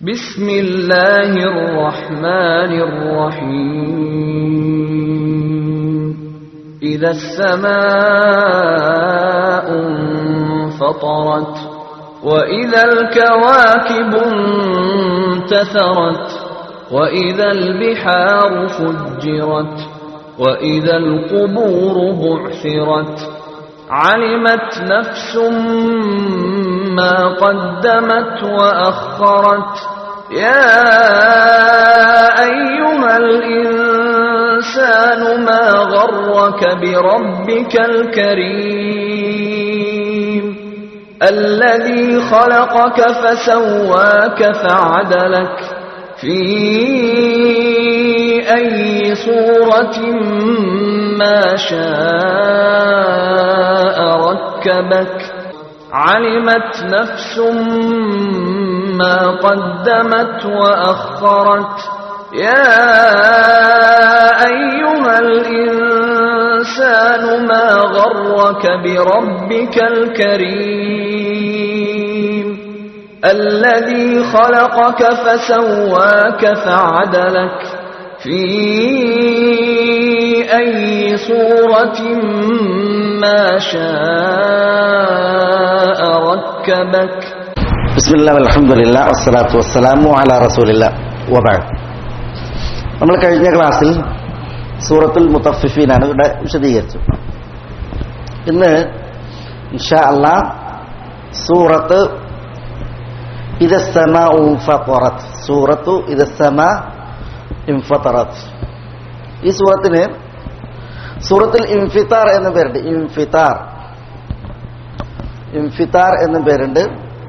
بسم الله الرحمن الرحيم إذا السماء انفطرت وإذا الكواكب انتثرت وإذا البحار فجرت وإذا القبور بعثرت علمت نفس ما قدمت وأخرت يا أيها الإنسان ما غرك بربك الكريم الذي خلقك فسواك فعدلك في أي صورة ما شاء ركبك علمت نفس ما قدمت وأخرت يا أيها الإنسان ما غرك بربك الكريم الذي خلقك فسواك فعدلك في أي صورة ما شاء ركبك ബിസ്മില്ല അലഹമുല്ല വസ്സലാത്തു വസ്സലാമു അല റസൂലില്ല വബാദ് നമ്മൾ കഴിഞ്ഞ ക്ലാസ്സിൽ സൂറത്തുൽ മുത്തഫിഫീനാണ് ഇവിടെ വിശദീകരിച്ചു ഇന്ന് ഇൻഷാ അല്ലാ സൂറത്ത് ഇതസ്സമ ഉംഫറത്ത് സൂറത്തു ഇതസ്സമ ഇംഫറത്ത് ഈ സൂറത്തിന് സൂറത്തുൽ ഇംഫിത്താർ എന്ന പേരുണ്ട് ഇംഫിത്താർ ഇംഫിത്താർ എന്ന പേരുണ്ട്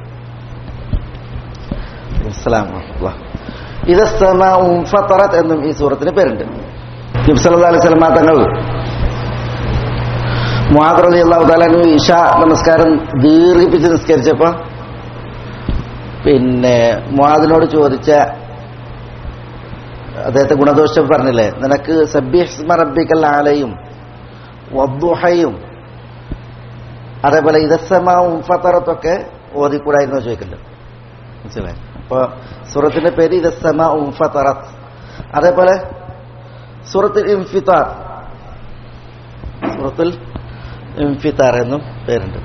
ഇതസ്തറത്ത് എന്നും ഈ സൂറത്തിന് പേരുണ്ട് നബ്സല്ലാ അലൈഹി സ്വലമ തങ്ങൾ മുഹാദർ അള്ളാഹു താലു ഇഷ നമസ്കാരം ദീർഘിപ്പിച്ച് നിസ്കരിച്ചപ്പോ പിന്നെ മുഹാദിനോട് ചോദിച്ച അദ്ദേഹത്തെ ഗുണദോഷം പറഞ്ഞില്ലേ നിനക്ക് സബ്യഹ്സ്മ റബ്ബിക്കൽ ആലയും വദ്ദുഹയും അതേപോലെ ഇതസ്സമാവും ഫത്തറത്തൊക്കെ ഓതിക്കൂടായിരുന്നോ ചോദിക്കല്ലോ മനസ്സിലായി അപ്പൊ സൂറത്തിന്റെ പേര് ഇതസ്സമ ഉംഫറത്ത് അതേപോലെ സൂറത്തുൽ ഇംഫിത്താർ സൂറത്തുൽ ഇംഫിത്താർ എന്നും പേരുണ്ട്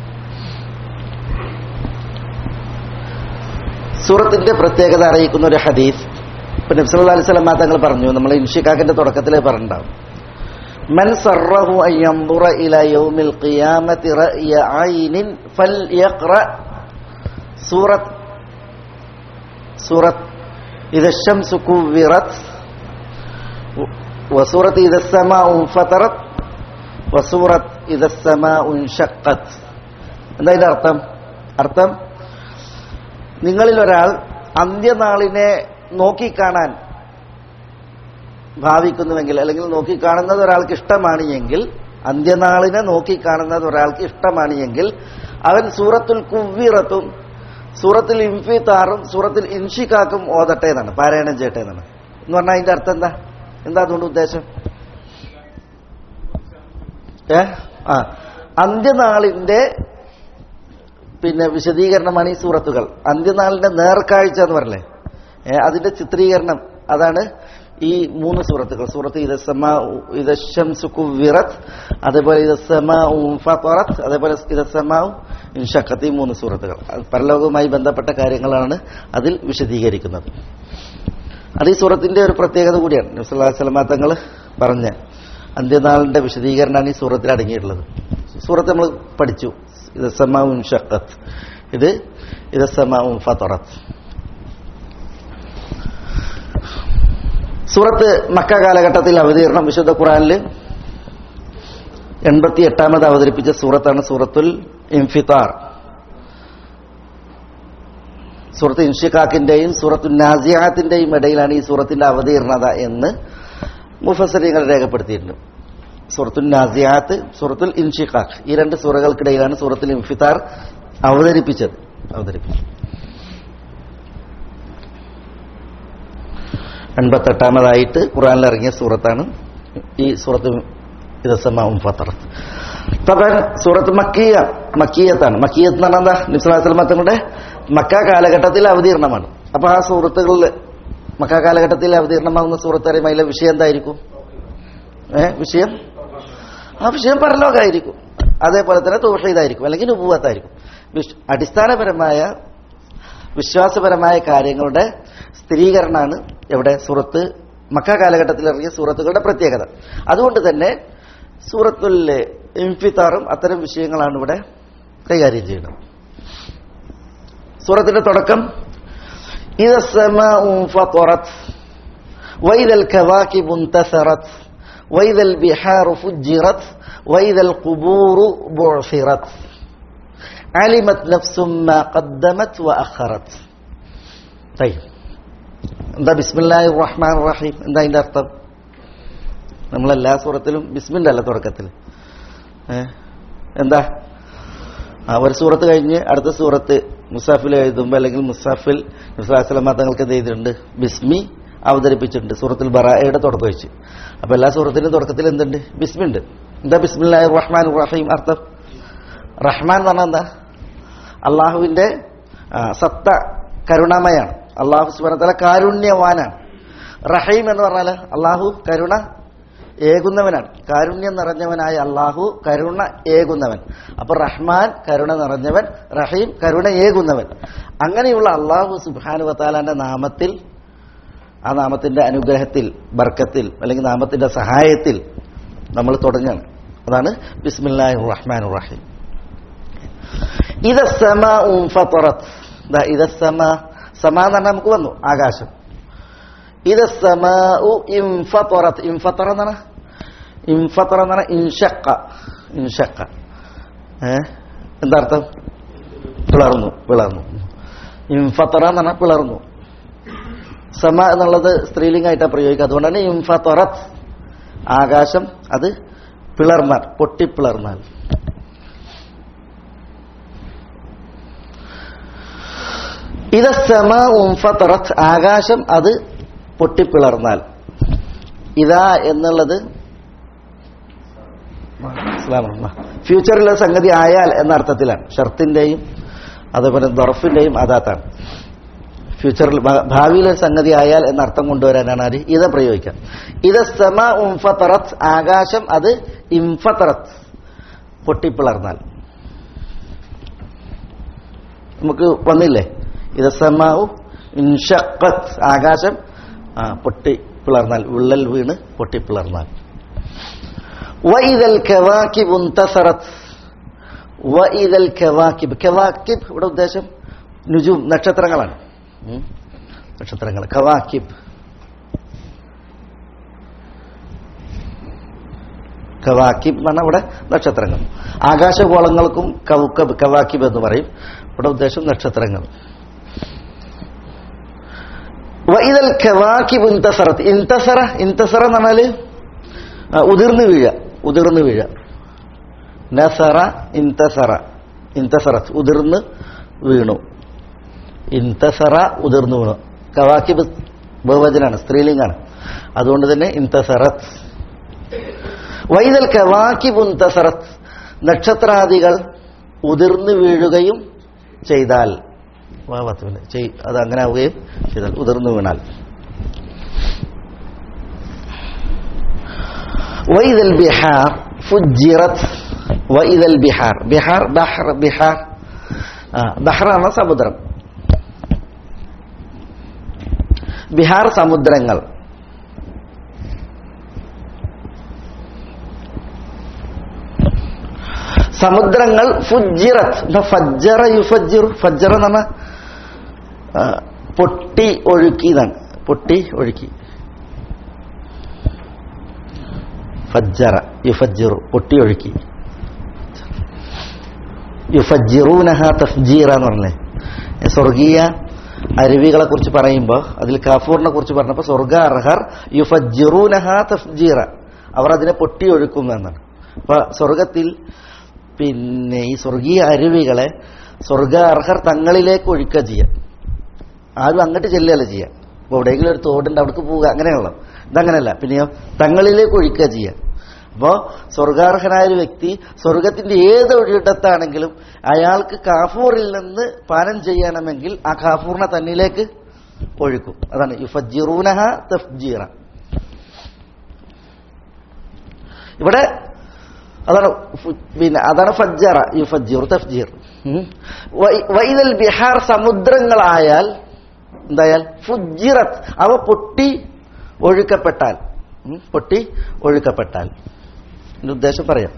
സൂറത്തിന്റെ പ്രത്യേകത അറിയിക്കുന്ന ഒരു ഹദീസ് ഇപ്പൊ നബ്സല്ലാ അലൈഹി സ്വലം തങ്ങൾ പറഞ്ഞു നമ്മൾ ഇൻഷിക്കാക്കിന്റെ തുടക്കത്തിലേ പറഞ്ഞിട്ടുണ്ടാവും من سره أن ينظر إلى يوم القيامة رأي عين فليقرأ سورة سورة إذا الشمس كورت وسورة إذا السماء انفطرت وسورة إذا السماء انشقت എന്താ ഇതിന്റെ അർത്ഥം അർത്ഥം നിങ്ങളിൽ ഒരാൾ അന്ത്യനാളിനെ നോക്കിക്കാണാൻ ഭാവിക്കുന്നുവെങ്കിൽ അല്ലെങ്കിൽ നോക്കിക്കാണുന്നത് ഒരാൾക്ക് ഇഷ്ടമാണ് എങ്കിൽ അന്ത്യനാളിനെ നോക്കിക്കാണുന്നത് ഒരാൾക്ക് ഇഷ്ടമാണ് എങ്കിൽ അവൻ സൂറത്തുൽ കുവ്വിറത്തും സൂറത്തിൽ ഇംഫിത്താറും സൂറത്തിൽ ഇൻഷിക്കാക്കും ഓതട്ടെ എന്നാണ് പാരായണം ചെയ്യട്ടെ എന്നാണ് എന്ന് പറഞ്ഞാൽ അതിന്റെ അർത്ഥം എന്താ എന്താ അതുകൊണ്ട് ഉദ്ദേശം ഏ ആ അന്ത്യനാളിന്റെ പിന്നെ വിശദീകരണമാണ് ഈ സൂറത്തുകൾ അന്ത്യനാളിന്റെ നേർക്കാഴ്ച എന്ന് പറയല്ലേ ഏ അതിന്റെ ചിത്രീകരണം അതാണ് ഈ മൂന്ന് സൂറത്തുകൾ സൂറത്ത് ഇതസമാ ഇതശംസുക്കുവിറത്ത് അതേപോലെ ഇതസമാവും ഫറത്ത് അതേപോലെ ഇതസമാവും ഇൻഷക്കത്ത് ഈ മൂന്ന് സൂറത്തുകൾ പരലോകവുമായി ബന്ധപ്പെട്ട കാര്യങ്ങളാണ് അതിൽ വിശദീകരിക്കുന്നത് അത് ഈ സൂറത്തിന്റെ ഒരു പ്രത്യേകത കൂടിയാണ് നബ്സല്ലാ സ്വലമാ തങ്ങൾ പറഞ്ഞ അന്ത്യനാളിന്റെ വിശദീകരണമാണ് ഈ സൂറത്തിൽ അടങ്ങിയിട്ടുള്ളത് സൂറത്ത് നമ്മൾ പഠിച്ചു ഇതസമാവും ഇൻഷക്കത്ത് ഇത് ഇതസമാവും ഫറത്ത് സൂറത്ത് മക്ക കാലഘട്ടത്തിൽ അവതീർണം വിശുദ്ധ ഖുറാനിൽ എൺപത്തി എട്ടാമത് അവതരിപ്പിച്ച സൂറത്താണ് സൂറത്തുൽ ഇംഫിത്താർ സൂറത്ത് ഇൻഷിഖാക്കിന്റെയും സൂറത്തു നാസിയാത്തിന്റെയും ഇടയിലാണ് ഈ സൂറത്തിന്റെ അവതീർണത എന്ന് മുഫസരിങ്ങൾ രേഖപ്പെടുത്തിയിട്ടുണ്ട് സൂറത്തുൽ നാസിയാത്ത് സൂറത്തുൽ ഇൻഷിഖാഖ് ഈ രണ്ട് സൂറകൾക്കിടയിലാണ് സൂറത്തുൽ ഇംഫിത്താർ അവതരിപ്പിച്ചത് അവതരിപ്പിച്ചത് എൺപത്തെട്ടാമതായിട്ട് ഖുറാനിൽ ഇറങ്ങിയ സൂറത്താണ് ഈ സൂറത്ത് ഇതസമാവും ഫത്തറത്ത് തബൻ സൂറത്ത് മക്കിയ മക്കിയത്താണ് മക്കിയത്ത് എന്ന് പറഞ്ഞാൽ എന്താ നിസ്ലാസ്ലമ തങ്ങളുടെ മക്ക കാലഘട്ടത്തിൽ അവതീർണമാണ് അപ്പൊ ആ സൂറത്തുകളിൽ മക്ക കാലഘട്ടത്തിൽ അവതീർണമാകുന്ന സൂറത്ത് അറിയുമ്പോൾ അതിലെ വിഷയം എന്തായിരിക്കും ഏ വിഷയം ആ വിഷയം പരലോകമായിരിക്കും അതേപോലെ തന്നെ തൗഹീദായിരിക്കും അല്ലെങ്കിൽ നുപൂവത്തായിരിക്കും വിശ്- അടിസ്ഥാനപരമായ വിശ്വാസപരമായ കാര്യങ്ങളുടെ സ്ഥിരീകരണമാണ് എവിടെ സൂറത്ത് മക്ക കാലഘട്ടത്തിൽ ഇറങ്ങിയ സൂറത്തുകളുടെ പ്രത്യേകത അതുകൊണ്ട് തന്നെ സൂറത്തുൽ ഇൻഫിത്താറും അത്തരം വിഷയങ്ങളാണ് ഇവിടെ കൈകാര്യം ചെയ്യുന്നത് സൂറത്തിന്റെ തുടക്കം إذا السماء انفطرت وإذا الكواكب انتثرت وإذا البحار فجرت وإذا القبور بعثرت علمت نفس ما قدمت وأخرت طيب എന്താ ബിസ്മില്ലാഹി റഹ്മാൻ റഹീം എന്താ അതിന്റെ അർത്ഥം നമ്മളെല്ലാ സൂറത്തിലും ബിസ്മിന്റെ അല്ല തുടക്കത്തിൽ ഏ? എന്താ ആ ഒരു സൂറത്ത് കഴിഞ്ഞ് അടുത്ത സൂറത്ത് മുസാഫിൽ എഴുതുമ്പോൾ അല്ലെങ്കിൽ മുസാഫിൽ മുസ്ലാസ്ലമ തങ്ങൾക്ക് എന്ത് ചെയ്തിട്ടുണ്ട് ബിസ്മി അവതരിപ്പിച്ചിട്ടുണ്ട് സൂറത്തുൽ ബറായയുടെ തുടക്കം വെച്ച് അപ്പൊ എല്ലാ സൂറത്തിന്റെയും തുടക്കത്തിൽ എന്തുണ്ട് ബിസ്മി ഉണ്ട് എന്താ ബിസ്മില്ലാഹി റഹ്മാൻ റഹീം അർത്ഥം റഹ്മാൻ എന്ന് പറഞ്ഞാൽ എന്താ അള്ളാഹുവിന്റെ ആ, സത്ത കരുണാമയാണ് അള്ളാഹു സുബനത്തല കാരുണ്യവാനാണ് റഹീം എന്ന് പറഞ്ഞാൽ അള്ളാഹു കരുണ ഏകുന്നവനാണ് കാരുണ്യം നിറഞ്ഞവനായ അള്ളാഹു കരുണ ഏകുന്നവൻ അപ്പൊ റഹ്മാൻ കരുണ നിറഞ്ഞവൻ റഹീം കരുണ ഏകുന്നവൻ അങ്ങനെയുള്ള അള്ളാഹു സുബാനു വത്താലാന്റെ നാമത്തിൽ ആ നാമത്തിന്റെ അനുഗ്രഹത്തിൽ ബർക്കത്തിൽ അല്ലെങ്കിൽ നാമത്തിന്റെ സഹായത്തിൽ നമ്മൾ തുടങ്ങുകയാണ് അതാണ് ബിസ്മില്ലാഹി റഹ്മാൻ റഹീം ഇതസമാ ഇതസമ സമ എന്ന് പറഞ്ഞാൽ നമുക്ക് വന്നു ആകാശം ഇതസമാ ഇൻഫറത്ത് ഇൻഫത്തറ എന്നാണ് ഇൻഫത്തറ എന്ന് പറഞ്ഞാൽ ഇൻഷക്ക ഇൻഷക്ക ഏ എന്താ അർത്ഥം പിളർന്നു പിളർന്നു ഇൻഫത്തറ എന്ന് പറഞ്ഞാൽ പിളർന്നു സമ എന്നുള്ളത് സ്ത്രീലിംഗമായിട്ടാണ് പ്രയോഗിക്കുക അതുകൊണ്ടാണ് ഇൻഫത്തറത്ത് ആകാശം അത് പിളർന്നാൽ പൊട്ടിപ്പിളർന്നാൽ ഇത് സമ ഉംഫത്തറത്ത് ആകാശം അത് പൊട്ടിപ്പിളർന്നാൽ ഇതാ എന്നുള്ളത് ഫ്യൂച്ചറിലെ സംഗതി ആയാൽ എന്ന അർത്ഥത്തിലാണ് ഷർത്തിന്റെയും അതേപോലെ ദർഫിന്റെയും അതാത്താണ് ഫ്യൂച്ചറിൽ ഭ- ഭാവിയിലെ സംഗതി ആയാൽ എന്ന അർത്ഥം കൊണ്ടുവരാനാണ് ആര് ഇത് പ്രയോഗിക്കുക ഇത് സമ ഉംഫത്തറത്ത് ആകാശം അത് ഇംഫത്തറത്ത് പൊട്ടിപ്പിളർന്നാൽ നമുക്ക് വന്നില്ലേ ഇത് സമാവു ഇൻഷക്കത്ത് ആകാശം ആ, പൊട്ടി പിളർന്നാൽ വിള്ളൽ വീണ് പൊട്ടിപ്പിളർന്നാൽ വൈതൽ കവാക്കിബ് ഉന്തസറത്ത് വൈതൽ കവാക്കിബ് കവാക്കിബ് ഇവിടെ ഉദ്ദേശം നുജും നക്ഷത്രങ്ങളാണ് ഉം. നക്ഷത്രങ്ങൾ കവാക്കിബ് കവാക്കിബ് എന്ന് പറഞ്ഞാൽ ഇവിടെ നക്ഷത്രങ്ങൾ ആകാശഗോളങ്ങൾക്കും കൗക്കബ് കവാക്കിബ് എന്ന് പറയും ഇവിടെ ഉദ്ദേശം നക്ഷത്രങ്ങൾ വൈതൽ കവാക്കിബ് ഇന്തസറത്ത് ഇന്തസറ ഇന്തസറ എന്ന് പറഞ്ഞാല് ആ, ഉതിർന്നു വീഴ ഉതിർന്നു വീഴ നസറ ഇന്തസറ ഇന്തസറത്ത് ഉതിർന്ന് വീണു ഇന്തസറ ഉതിർന്നു വീണു കവാക്കിബ് ബഹുവചനാണ് സ്ത്രീലിംഗാണ് അതുകൊണ്ട് തന്നെ ഇന്തസറത്ത് വൈതൽ കവാക്കിബ് ഇന്തസറത്ത് നക്ഷത്രാദികൾ ഉതിർന്നു വീഴുകയും ചെയ്താൽ വാ പത്തുമില്ല ചെയ് അത് അങ്ങനെ ആവുകയും ചെയ്താൽ ഉതിർന്നു വീണാൽ വൈതൽ ബിഹാർ ഫുജിറത്ത് വൈതൽ ബിഹാർ ബിഹാർ ബഹർ ബിഹാർ ആ ബഹ്റാണ് സമുദ്രം ബിഹാർ സമുദ്രങ്ങൾ സമുദ്രങ്ങൾ ഫുജിറത്ത് എന്താ ഫജ്ജറ യുഫജ്ജിറു ഫജ്ജറ എന്ന് പറഞ്ഞാൽ ആ, പൊട്ടി ഒഴുക്കി എന്നാണ് പൊട്ടി ഒഴുക്കി ഫജ്ജറ യുഫജ്ജിറു പൊട്ടി ഒഴുക്കി യുഫജ്ജിറൂനഹ തഫ്ജീറ എന്ന് പറഞ്ഞേ സ്വർഗീയ അരുവികളെ കുറിച്ച് പറയുമ്പോൾ അതിൽ കാഫൂറിനെ കുറിച്ച് പറഞ്ഞപ്പോൾ സ്വർഗ അർഹർ യുഫജ്ജിറൂനഹ തഫ്ജീറ അവർ അതിനെ പൊട്ടി ഒഴുക്കും എന്നാണ് അപ്പൊ സ്വർഗത്തിൽ പിന്നെ ഈ സ്വർഗീയ അരുവികളെ സ്വർഗ അർഹർ തങ്ങളിലേക്ക് ഒഴുക്കുക ചെയ്യാം ആരും അങ്ങോട്ട് ചെല്ലുകയല്ല ചെയ്യുക അപ്പോൾ എവിടെയെങ്കിലും ഒരു തോടുണ്ട് അവിടേക്ക് പോവുക അങ്ങനെയുള്ള ഇതങ്ങനെയല്ല പിന്നെയോ തങ്ങളിലേക്ക് ഒഴിക്കുക ചെയ്യുക അപ്പോ സ്വർഗാർഹനായ ഒരു വ്യക്തി സ്വർഗത്തിന്റെ ഏത് ഒരിടത്താണെങ്കിലും അയാൾക്ക് കാഫൂറിൽ നിന്ന് പാനം ചെയ്യണമെങ്കിൽ ആ കാഫൂറിനെ തന്നിലേക്ക് ഒഴുക്കും അതാണ് യുഫജിറൂനഹ തഫ്ജീറ ഇവിടെ അതാണ് ഫു- പിന്നെ അതാണ് ഫജ്ജറ യുഫജീർ തഫ്ജീർ ഉം. വൈ- വൈദൽ ബിഹാർ സമുദ്രങ്ങളായാൽ എന്തായാൽ ഫുജിറത്ത് അവ പൊട്ടി ഒഴുക്കപ്പെട്ടാൽ ഉം, പൊട്ടി ഒഴുക്കപ്പെട്ടാൽ ഇതിന്റെ ഉദ്ദേശം പറയാം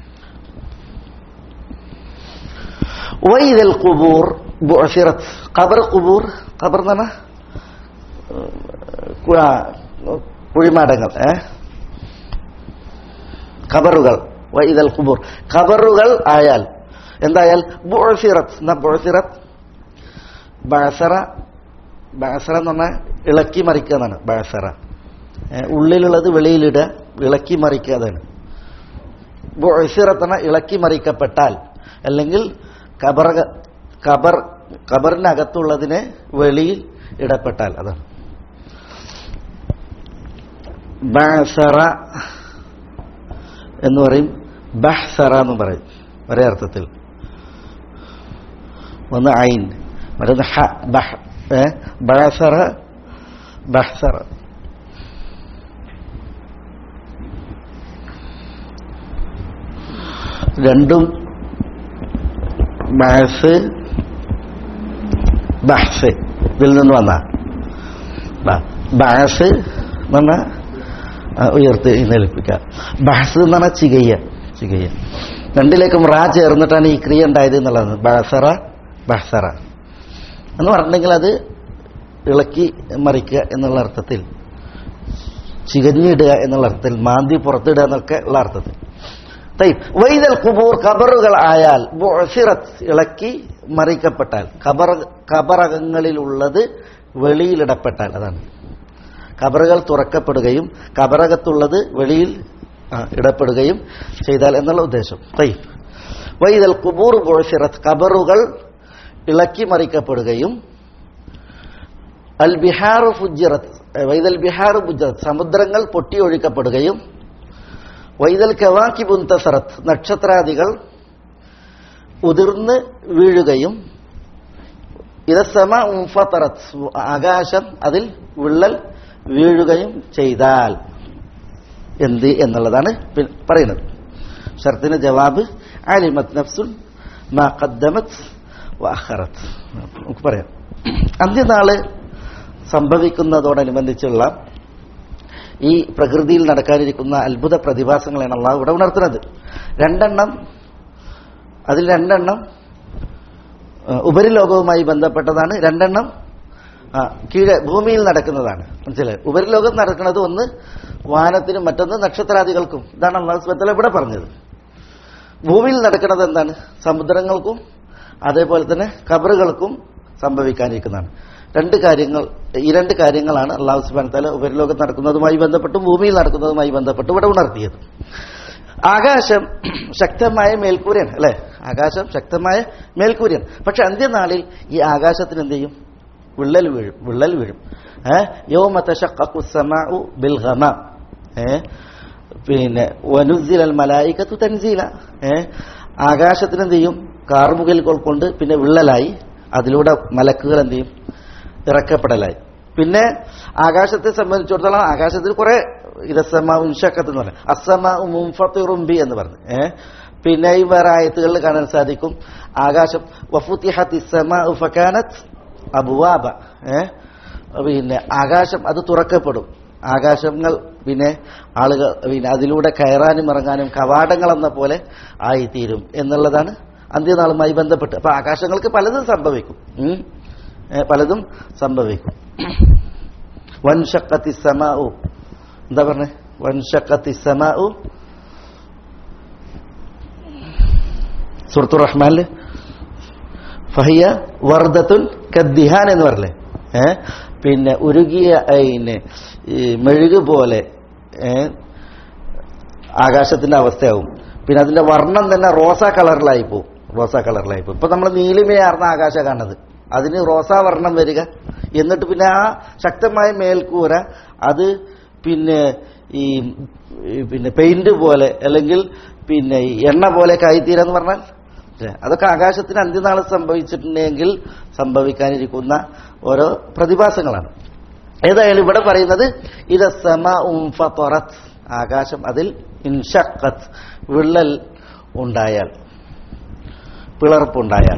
വൈദൽ കുബൂർ ബുഅസിറത്ത് ഖബർ കുബൂർ ഖബർ എന്ന് പറഞ്ഞാൽ കുഴിമാടങ്ങൾ ഏ ഖബറുകൾ വൈദൽ കുബൂർ ഖബറുകൾ ആയാൽ എന്തായാൽ ബുഅസിറത്ത് എന്നാ ബുഅസിറത്ത് ബഅസറ ബഅസറ എന്ന് പറഞ്ഞാൽ ഇളക്കി മറിക്കുക എന്നാണ് ബഅസറ ഏ, ഉള്ളിലുള്ളത് വെളിയിലിടുക ഇളക്കി മറിക്കുക അതാണ് ബുഅസിറത്ത് എന്ന ഇളക്കി മറിക്കപ്പെട്ടാൽ അല്ലെങ്കിൽ ഖബറ ഖബർ ഖബറിനകത്തുള്ളതിനെ വെളിയിൽ ഇടപെട്ടാൽ അതാണ് ബഅസറ എന്ന് പറയും ബഹ്സറ എന്നും പറയും ഒരേ അർത്ഥത്തിൽ ഒന്ന് ഐൻ മറ്റൊന്ന് ഹ ബഹ് ഏ ബഹസറ ബഹ്സറ രണ്ടും ബഹസ് ബഹ്സ് ഇതിൽ നിന്ന് വന്ന ബഹസ് എന്ന് പറഞ്ഞാൽ ആ, ഉയർത്തി എഴുന്നേൽപ്പിക്കുക ബഹസ് എന്ന് പറഞ്ഞാൽ ചികയ്യ ചികയ്യ രണ്ടിലേക്കും റാ ചേർന്നിട്ടാണ് ഈ ക്രിയ ഉണ്ടായത് എന്നുള്ളത് ബഹസറ ബഹസറ എന്ന് പറഞ്ഞിട്ടുണ്ടെങ്കിൽ അത് ഇളക്കി മറിക്കുക എന്നുള്ള അർത്ഥത്തിൽ ചികഞ്ഞിടുക എന്നുള്ള അർത്ഥത്തിൽ മാന്തി പുറത്തിടുക എന്നൊക്കെ ഉള്ള അർത്ഥത്തിൽ തയ്യ്. വൈദൽ കുബൂർ ഖബറുകൾ ആയാൽ ബുഅസിറത്ത് ഇളക്കി മറിക്കപ്പെട്ടാൽ ഖബർ ഖബറകങ്ങളിലുള്ളത് വെളിയിലിടപ്പെട്ടാൽ അതാണ് ഖബറുകൾ തുറക്കപ്പെടുകയും ഖബറകത്തുള്ളത് വെളിയിൽ ആ, ഇടപ്പെടുകയും ചെയ്താൽ എന്നുള്ള ഉദ്ദേശം തയ്യ്. വൈദൽ കുബൂർ ബുഅസിറത്ത് ഖബറുകൾ ഇളക്കി മറിക്കപ്പെടുകയും അൽ ബിഹാർ ഫുജിറത്ത് വൈദൽ ബിഹാർ ഫുജിറത്ത് സമുദ്രങ്ങൾ പൊട്ടിയൊഴിക്കപ്പെടുകയും വൈദൽ കവാക്കി പുന്തസറത്ത് നക്ഷത്രാദികൾ ഉതിർന്ന് വീഴുകയും ഇതസമ ഉംഫത്തറത്ത് ആകാശം അതിൽ വിള്ളൽ വീഴുകയും ചെയ്താൽ എന്ത് എന്നുള്ളതാണ് പി- പറയുന്നത് ഷർത്തിന് ജവാബ് അലിമത് നഫ്സുൻ മാ ഖദ്ദമത് വഅഖറത്ത് നമുക്ക് പറയാം അന്ത്യനാള് സംഭവിക്കുന്നതോടനുബന്ധിച്ചുള്ള ഈ പ്രകൃതിയിൽ നടക്കാനിരിക്കുന്ന അത്ഭുത പ്രതിഭാസങ്ങളാണ് അള്ളാഹു ഇവിടെ ഉണർത്തുന്നത് രണ്ടെണ്ണം അതിൽ രണ്ടെണ്ണം ആ, ഉപരിലോകവുമായി ബന്ധപ്പെട്ടതാണ് രണ്ടെണ്ണം ആ, കീഴെ ഭൂമിയിൽ നടക്കുന്നതാണ് മനസ്സിലായി ഉപരിലോകം നടക്കുന്നത് ഒന്ന് വാനത്തിനും മറ്റൊന്ന് നക്ഷത്രാദികൾക്കും ഇതാണ് അള്ളാഹു സുബത്തല ഇവിടെ പറഞ്ഞത് ഭൂമിയിൽ നടക്കുന്നത് എന്താണ് സമുദ്രങ്ങൾക്കും അതേപോലെ തന്നെ കബറുകൾക്കും സംഭവിക്കാനിരിക്കുന്നതാണ് രണ്ട് കാര്യങ്ങൾ ഈ രണ്ട് കാര്യങ്ങളാണ് അള്ളാഹു സുബാൻ തല ഉപരിലോകത്ത് നടക്കുന്നതുമായി ബന്ധപ്പെട്ടും ഭൂമിയിൽ നടക്കുന്നതുമായി ബന്ധപ്പെട്ട് ഇവിടെ ഉണർത്തിയത് ആകാശം ശക്തമായ മേൽക്കൂരയാണ് അല്ലെ ആകാശം ശക്തമായ മേൽക്കൂരയാണ് പക്ഷെ അന്ത്യനാളിൽ ഈ ആകാശത്തിന് എന്ത് ചെയ്യും വിള്ളൽ വീഴും വിള്ളൽ വീഴും ഏഹ് യോമത്തു ബിൽ ഗമ ഏഹ് പിന്നെ വനുസിൽ മലായിക്കത്തു തൻസീല ഏഹ് ആകാശത്തിന് എന്ത് ചെയ്യും കാർമുകലുകൾ കൊണ്ട് പിന്നെ വിള്ളലായി അതിലൂടെ മലക്കുകൾ എന്ത് ചെയ്യും ഇറക്കപ്പെടലായി പിന്നെ ആകാശത്തെ സംബന്ധിച്ചിടത്തോളം ആകാശത്തിൽ കുറെ ഇതസമ ഉൻഷക്കത്ത് എന്ന് പറയും അസമ മുംഫത്തിറുംബി എന്ന് പറഞ്ഞു ഏഹ് പിന്നെ ഈ വേറെ ആയത്തുകളിൽ കാണാൻ സാധിക്കും ആകാശം വഫുത്തിഹത്ത് ഇസ്സമ ഫക്കാനത്ത് അബുവാബ ഏഹ് പിന്നെ ആകാശം അത് തുറക്കപ്പെടും ആകാശങ്ങൾ പിന്നെ ആളുകൾ പിന്നെ അതിലൂടെ കയറാനും ഇറങ്ങാനും കവാടങ്ങൾ എന്ന പോലെ ആയിത്തീരും എന്നുള്ളതാണ് അന്ത്യനാളുമായി ബന്ധപ്പെട്ട് അപ്പൊ ആകാശങ്ങൾക്ക് പലതും സംഭവിക്കും ഉം. ഏ, പലതും സംഭവിക്കും വൻഷക്കത്തി സമാഉ എന്താ പറഞ്ഞേ വൻഷക്കത്തി സമാഉ സുഹൃത്തു റഹ്മാനില് ഫഹിയ വർദ്ധത്തുൻ കദ്ദിഹാൻ എന്ന് പറഞ്ഞേ ഏ പിന്നെ ഉരുകിയ പിന്നെ ഈ മെഴുക് പോലെ ഏ ആകാശത്തിന്റെ അവസ്ഥയാവും പിന്നെ അതിന്റെ വർണ്ണം തന്നെ റോസാ കളറിലായി പോവും റോസാ കളറിലായി പോകും ഇപ്പൊ നമ്മൾ നീലിമയാർന്ന ആകാശം കാണുന്നത് അതിന് റോസാ വർണ്ണം വരിക എന്നിട്ട് പിന്നെ ആ ശക്തമായ മേൽക്കൂര അത് പിന്നെ ഈ ഈ പിന്നെ പെയിന്റ് പോലെ അല്ലെങ്കിൽ പിന്നെ ഈ എണ്ണ പോലെയൊക്കെ ആയിത്തീരാന്ന് പറഞ്ഞാൽ ല്ലേ? അതൊക്കെ ആകാശത്തിന് അന്ത്യനാൾ സംഭവിച്ചിട്ടുണ്ടെങ്കിൽ സംഭവിക്കാനിരിക്കുന്ന ഓരോ പ്രതിഭാസങ്ങളാണ് ഏതായാലും ഇവിടെ പറയുന്നത് ഇത് സമ ഉംഫറത്ത് ആകാശം അതിൽ ഇൻഷക്കത്ത് വിള്ളൽ ഉണ്ടായാൽ പിളർപ്പുണ്ടായാൽ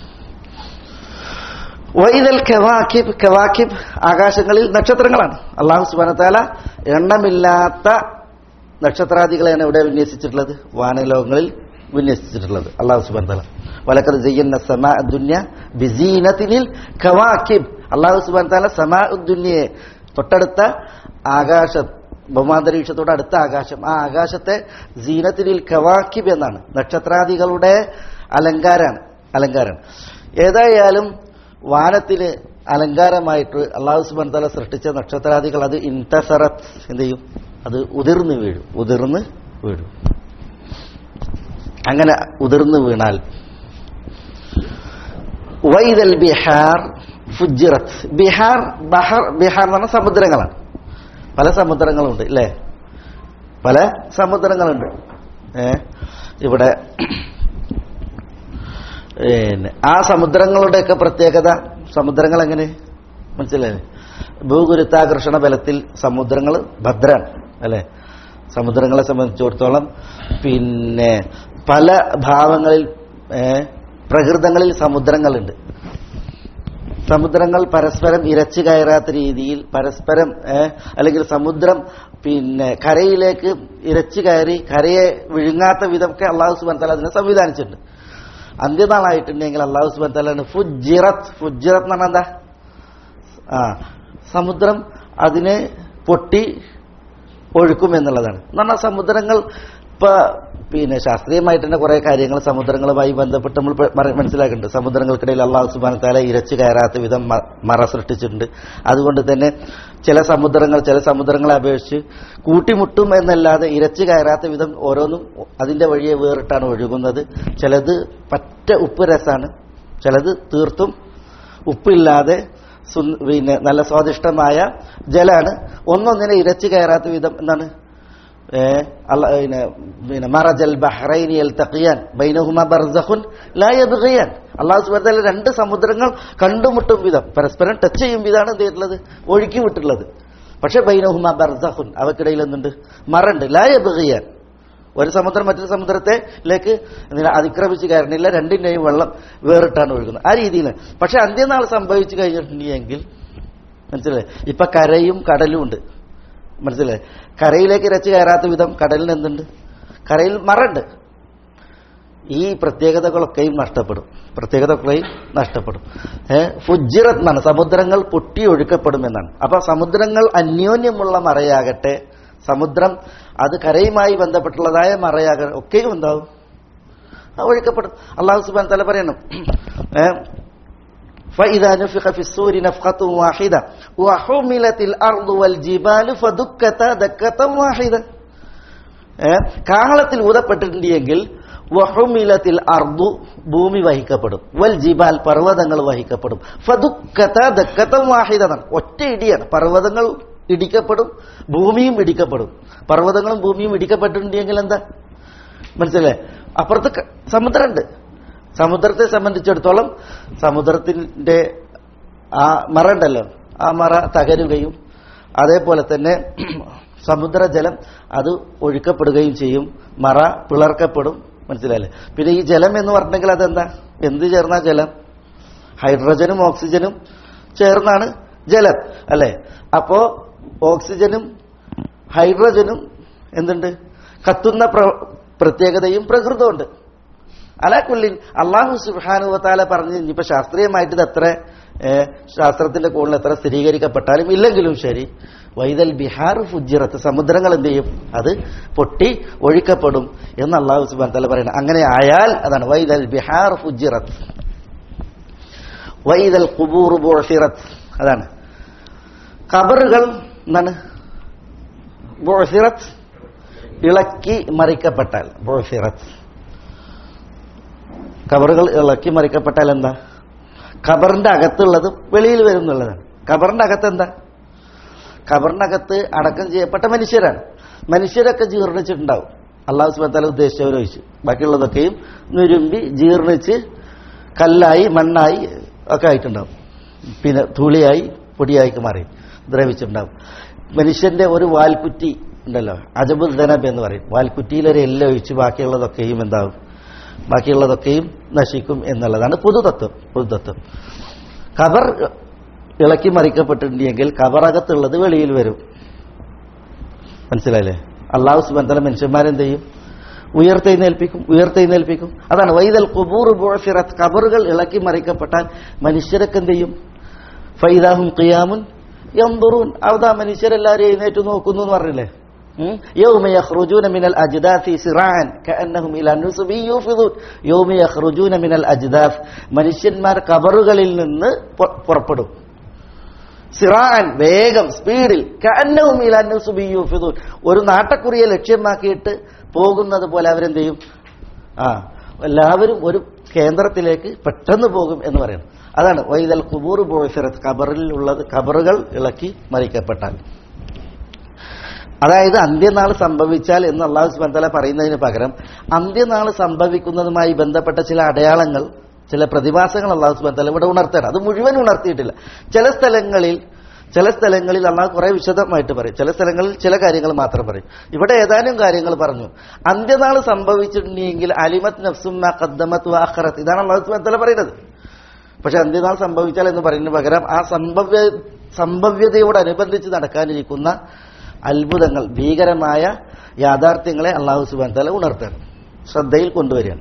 വൈദൽ കവാക്കിബ് കവാക്കിബ് ആകാശങ്ങളിൽ നക്ഷത്രങ്ങളാണ് അള്ളാഹു സുബാനത്താല എണ്ണമില്ലാത്ത നക്ഷത്രാദികളെയാണ് ഇവിടെ വിന്യസിച്ചിട്ടുള്ളത് വാനലോകങ്ങളിൽ വിന്യസിച്ചിട്ടുള്ളത് അള്ളാഹു സുബാൻ താല വലക്കത് ചെയ്യുന്ന സമാ ദുന്യ ബിസീനത്തിനിൽ കവാക്കിബ് അള്ളാഹു സുബാൻ താല സമാ ദുന്യയെ തൊട്ടടുത്ത ആകാശ ഭൗമാന്തരീക്ഷത്തോട് അടുത്ത ആകാശം ആ ആകാശത്തെ സീനത്തിനിൽ കവാക്കിബ് എന്നാണ് നക്ഷത്രാദികളുടെ അലങ്കാരാണ് അലങ്കാരാണ് ഏതായാലും വാനത്തിന് അലങ്കാരമായിട്ട് അള്ളാഹു സുബാൻ തല സൃഷ്ടിച്ച നക്ഷത്രാദികൾ അത് ഇൻതസറത്ത് എന്ത് ചെയ്യും അത് ഉതിർന്ന് വീഴും ഉതിർന്ന് വീഴും അങ്ങനെ ഉതിർന്ന് വീണാൽ വൈദൽ ബിഹാർ ഫുജിറത്ത് ബിഹാർ ബഹർ ബിഹാർ എന്ന് പറഞ്ഞ സമുദ്രങ്ങളാണ് പല സമുദ്രങ്ങളുണ്ട് ഇല്ലേ പല സമുദ്രങ്ങളുണ്ട് ഏ ഇവിടെ പിന്നെ ആ സമുദ്രങ്ങളുടെയൊക്കെ പ്രത്യേകത സമുദ്രങ്ങൾ എങ്ങനെ മനസ്സിലായി ഭൂഗുരുത്താകർഷണ ബലത്തിൽ സമുദ്രങ്ങൾ ഭദ്രാണ് അല്ലെ സമുദ്രങ്ങളെ സംബന്ധിച്ചിടത്തോളം പിന്നെ പല ഭാവങ്ങളിൽ ഏ, പ്രകൃതങ്ങളിൽ സമുദ്രങ്ങളുണ്ട് സമുദ്രങ്ങൾ പരസ്പരം ഇരച്ചു കയറാത്ത രീതിയിൽ പരസ്പരം ഏ, അല്ലെങ്കിൽ സമുദ്രം പിന്നെ കരയിലേക്ക് ഇരച്ചു കയറി കരയെ വിഴുങ്ങാത്ത വിധമൊക്കെ അള്ളാഹു സുബാൻ തല അതിനെ സംവിധാനിച്ചിട്ടുണ്ട് അന്ത്യനാളായിട്ടുണ്ടെങ്കിൽ അള്ളാഹു സുബാൻ തലാണ് ഫുജിറത്ത് ഫുജിറത്ത് എന്ന് പറഞ്ഞാൽ എന്താ ആ സമുദ്രം അതിനെ പൊട്ടി ഒഴുക്കും എന്നുള്ളതാണ് എന്ന് പറഞ്ഞാൽ സമുദ്രങ്ങൾ ഇപ്പൊ പിന്നെ ശാസ്ത്രീയമായിട്ട് തന്നെ കുറെ കാര്യങ്ങൾ സമുദ്രങ്ങളുമായി ബന്ധപ്പെട്ട് നമ്മൾ പ- മറ- മനസ്സിലാക്കുന്നുണ്ട് സമുദ്രങ്ങൾക്കിടയിൽ അള്ളാഹു സുബാന താല ഇരച്ചു കയറാത്ത വിധം മ- മറ സൃഷ്ടിച്ചിട്ടുണ്ട് അതുകൊണ്ട് തന്നെ ചില സമുദ്രങ്ങൾ ചില സമുദ്രങ്ങളെ അപേക്ഷിച്ച് കൂട്ടിമുട്ടും എന്നല്ലാതെ ഇരച്ചു കയറാത്ത വിധം ഓരോന്നും അതിന്റെ വഴിയെ വേറിട്ടാണ് ഒഴുകുന്നത് ചിലത് പറ്റ ഉപ്പ് രസാണ് ചിലത് തീർത്തും ഉപ്പില്ലാതെ സുൻ- പിന്നെ നല്ല സ്വാദിഷ്ടമായ ജലാണ് ഒന്നൊന്നിനെ ഇരച്ചു കയറാത്ത വിധം എന്താണ് ഏ, അല്ല- പിന്നെ പിന്നെ മറജൽ ബഹ്റൈനി യൽതഖിയാൻ ബൈനഹുമ ബർസഖുൻ ലാ യബ്ഗിയാൻ അല്ലാഹു സുബ്ഹാനഹു വ തആല രണ്ട് സമുദ്രങ്ങൾ കണ്ടുമുട്ടും വിധം പരസ്പരം ടച്ച് ചെയ്യും വിധമാണ് എന്ത് ചെയ്തിട്ടുള്ളത് ഒഴുക്കി വിട്ടിട്ടുള്ളത് പക്ഷെ ബൈനഹുമ ബർസഖുൻ അവക്കിടയിൽ എന്തുണ്ട് മറുണ്ട് ലാ യബ്ഗിയാൻ ഒരു സമുദ്രം മറ്റൊരു സമുദ്രത്തിലേക്ക് എന്തിനാ അതിക്രമിച്ച് കയറണില്ല രണ്ടിന്റെയും വെള്ളം വേറിട്ടാണ് ഒഴുകുന്നത് ആ രീതിയിൽ പക്ഷെ അന്ത്യനാൾ സംഭവിച്ചു കഴിഞ്ഞിട്ടുണ്ടെങ്കിൽ മനസ്സിലായി ഇപ്പൊ കരയും കടലും ഉണ്ട് മനസ്സിലായി കരയിലേക്ക് ഇരച്ചു കയറാത്ത വിധം കടലിന് എന്തുണ്ട് കരയിൽ മറുണ്ട് ഈ പ്രത്യേകതകളൊക്കെയും നഷ്ടപ്പെടും പ്രത്യേകതകളെയും നഷ്ടപ്പെടും ഏഹ് ഫുജിറത്ത് എന്നാണ് സമുദ്രങ്ങൾ പൊട്ടി ഒഴുക്കപ്പെടും എന്നാണ് അപ്പൊ സമുദ്രങ്ങൾ അന്യോന്യമുള്ള മറയാകട്ടെ സമുദ്രം അത് കരയുമായി ബന്ധപ്പെട്ടുള്ളതായ മറയാകട്ടെ ഒക്കെയും എന്താവും ആ ഒഴുക്കപ്പെടും അള്ളാഹു സുബാൻ തല പറയണം ഏഹ് فإذا نفخ في الصور نفخة واحدة وحملت الأرض والجبال فدكتا دكة واحدة ഏ, കാഹളത്തിൽ ഊതപ്പെട്ടിട്ടുണ്ടെങ്കിൽ വഹുമിലത്തിൽ അർദു ഭൂമി വഹിക്കപ്പെടും വൽ ജിബാൽ പർവ്വതങ്ങൾ വഹിക്കപ്പെടും ഫദുക്കത്ത ദക്കത്തം വാഹിദതാണ് ഒറ്റ ഇടിയാണ് പർവ്വതങ്ങൾ ഇടിക്കപ്പെടും ഭൂമിയും ഇടിക്കപ്പെടും പർവ്വതങ്ങളും ഭൂമിയും ഇടിക്കപ്പെട്ടിട്ടുണ്ടെങ്കിൽ എന്താ മനസ്സിലായി അപ്പുറത്ത് ക- സമുദ്രമുണ്ട് സമുദ്രത്തെ സംബന്ധിച്ചിടത്തോളം സമുദ്രത്തിന്റെ ആ മറ ഉണ്ടല്ലോ ആ മറ തകരുകയും അതേപോലെ തന്നെ സമുദ്രജലം അത് ഒഴുക്കപ്പെടുകയും ചെയ്യും മറ പിളർക്കപ്പെടും മനസ്സിലായില്ലേ പിന്നെ ഈ ജലം എന്ന് പറഞ്ഞെങ്കിൽ അതെന്താ എന്ത് ചേർന്ന ജലം ഹൈഡ്രജനും ഓക്സിജനും ചേർന്നാണ് ജലം അല്ലെ അപ്പോ ഓക്സിജനും ഹൈഡ്രജനും എന്തുണ്ട് കത്തുന്ന പ്ര- പ്രത്യേകതയും പ്രകൃതമുണ്ട് അലാക്കുല്ലിൻ അള്ളാഹു സുബാനുവത്താല പറഞ്ഞ് ഇനിയിപ്പോ ശാസ്ത്രീയമായിട്ട് ഇത് എത്ര ഏ, ശാസ്ത്രത്തിന്റെ കൂടുതൽ എത്ര സ്ഥിരീകരിക്കപ്പെട്ടാലും ഇല്ലെങ്കിലും ശരി വൈതൽ ബിഹാർ ഫുജിറത്ത് സമുദ്രങ്ങൾ എന്ത് ചെയ്യും അത് പൊട്ടി ഒഴിക്കപ്പെടും എന്ന് അള്ളാഹു സുബാൻ തല പറയുന്നത് അങ്ങനെ ആയാൽ അതാണ് വൈതൽ ബിഹാർ ഫുജിറത്ത് വൈതൽ കുബൂർ ബുഴസിറത്ത് അതാണ് ഖബറുകൾ എന്താണ് ബുഴസിറത്ത് ഇളക്കി മറിക്കപ്പെട്ടാൽ ബുഴസിറത്ത് ഖബറുകൾ ഇളക്കി മറിക്കപ്പെട്ടാൽ എന്താ ഖബറിന്റെ അകത്തുള്ളത് വെളിയിൽ വരും എന്നുള്ളതാണ് ഖബറിന്റെ അകത്ത് എന്താ ഖബറിന്റെ അകത്ത് അടക്കം ചെയ്യപ്പെട്ട മനുഷ്യരാണ് മനുഷ്യരൊക്കെ ജീർണിച്ചിട്ടുണ്ടാവും അള്ളാഹു സുബത്താല ഉദ്ദേശിച്ചവരൊഴിച്ച് ബാക്കിയുള്ളതൊക്കെയും നുരുമ്പി ജീർണിച്ച് കല്ലായി മണ്ണായി ഒക്കെ ആയിട്ടുണ്ടാവും പിന്നെ തുളിയായി പൊടിയായി മാറി ദ്രവിച്ചിട്ടുണ്ടാവും മനുഷ്യന്റെ ഒരു വാൽക്കുറ്റി ഉണ്ടല്ലോ അജബുൽ ദനബ് എന്ന് പറയും വാൽക്കുറ്റിയിലൊരു എല്ല ഒഴിച്ച് ബാക്കിയുള്ളതൊക്കെയും എന്താവും ബാക്കിയുള്ളതൊക്കെയും നശിക്കും എന്നുള്ളതാണ് പൊതുതത്വം പൊതുതത്വം ഖബർ ഇളക്കി മറിക്കപ്പെട്ടിട്ടുണ്ടെങ്കിൽ ഖബറകത്തുള്ളത് വെളിയിൽ വരും മനസ്സിലായില്ലേ അള്ളാഹു സുബന്ധല മനുഷ്യന്മാരെന്ത് ചെയ്യും ഉയർത്തെഴുന്നേൽപ്പിക്കും ഉയർത്തെഴുന്നേൽപ്പിക്കും അതാണ് വൈദൽ കുബൂർ ബുഴഫിറത്ത് ഖബറുകൾ ഇളക്കി മറിക്കപ്പെട്ടാൽ മനുഷ്യരൊക്കെ എന്ത് ചെയ്യും ഫൈദാഹും ഖിയാമുൻ യംദുറൂൻ അവതാ മനുഷ്യരെല്ലാവരും എഴുന്നേറ്റ് നോക്കുന്നു എന്ന് പറഞ്ഞില്ലേ ഉം? يوم يخرجون من الأجداث سراعا كأنهم إلى نصب يوفضون يوم يخرجون من الأجداث മനുഷ്യന്മാർ കബറുകളിൽ നിന്ന് പു- പുറപ്പെടും സിറാൻ വേഗം സ്പീഡിൽ കഅന്നഹും ഇലാ നുസുബി യൂഫിദൂൻ ഒരു നാട്ടക്കുറിയെ ലക്ഷ്യമാക്കിയിട്ട് പോകുന്നത് പോലെ അവരെന്ത് ചെയ്യും ആ എല്ലാവരും ഒരു കേന്ദ്രത്തിലേക്ക് പെട്ടെന്ന് പോകും എന്ന് പറയുന്നു അതാണ് വൈദൽ കുബൂർ ബോയ്ഫിറത്ത് ഖബറിൽ ഉള്ളത് ഖബറുകൾ ഇളക്കി മറിക്കപ്പെട്ടാൽ അതായത് അന്ത്യനാൾ സംഭവിച്ചാൽ എന്ന് അള്ളാഹു സുബന്ധല പറയുന്നതിന് പകരം അന്ത്യനാൾ സംഭവിക്കുന്നതുമായി ബന്ധപ്പെട്ട ചില അടയാളങ്ങൾ ചില പ്രതിഭാസങ്ങൾ അള്ളാഹു സുബന്ധല ഇവിടെ ഉണർത്തണം അത് മുഴുവൻ ഉണർത്തിയിട്ടില്ല ചില സ്ഥലങ്ങളിൽ ചില സ്ഥലങ്ങളിൽ അള്ളാഹു കുറെ വിശദമായിട്ട് പറയും ചില സ്ഥലങ്ങളിൽ ചില കാര്യങ്ങൾ മാത്രം പറയും ഇവിടെ ഏതാനും കാര്യങ്ങൾ പറഞ്ഞു അന്ത്യനാൾ സംഭവിച്ചിട്ടുണ്ടെങ്കിൽ അലിമത് നഫ്സും ഖദ്ദമത്ത് വാഖറത്ത് ഇതാണ് അള്ളാഹു സുബന്ധല പറയുന്നത് പക്ഷെ അന്ത്യനാൾ സംഭവിച്ചാൽ എന്ന് പറയുന്നതിന് പകരം ആ സംഭവ്യ സംഭവ്യതയോടനുബന്ധിച്ച് നടക്കാനിരിക്കുന്ന അത്ഭുതങ്ങൾ ഭീകരമായ യാഥാർത്ഥ്യങ്ങളെ അള്ളാഹു സുബാൻ തല ഉണർത്തണം ശ്രദ്ധയിൽ കൊണ്ടുവരികയാണ്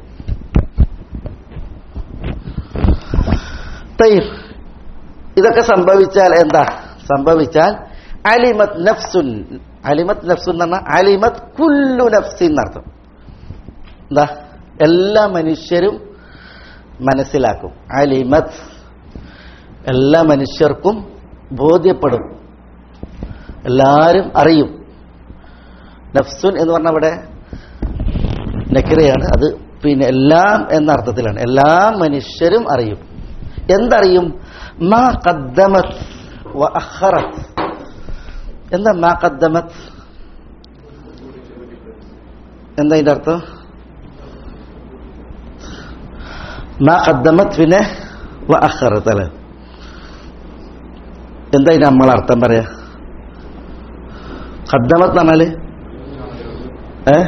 തയ്യബ്. ഇതൊക്കെ സംഭവിച്ചാൽ എന്താ സംഭവിച്ചാൽ അലിമത് നഫ്സുൻ അലിമത് നഫ്സുൻ എന്ന് പറഞ്ഞാൽ അലിമത് കുല്ലു നഫ്സിൻ എന്നർത്ഥം എന്താ എല്ലാ മനുഷ്യരും മനസ്സിലാക്കും അലിമത് എല്ലാ മനുഷ്യർക്കും ബോധ്യപ്പെടും എല്ലാവരും അറിയും നഫ്സുൻ എന്ന് പറഞ്ഞ ഇവിടെ നക്കിറയാണ് അത് പിന്നെ എല്ലാം എന്ന അർത്ഥത്തിലാണ് എല്ലാ മനുഷ്യരും അറിയും എന്തറിയും മാ കദ്ദമത് വ അഖറത് എന്താ മാ കദ്ദമത് എന്താ ഇതിന്റെ അർത്ഥം മാ കദ്ദമത് പിന്നെ വ അഖറത് അല്ലെ എന്താ ഇതിന് നമ്മൾ അർത്ഥം പറയാ ഖദ്ദമത്ത് എന്ന് പറഞ്ഞാല് ഏ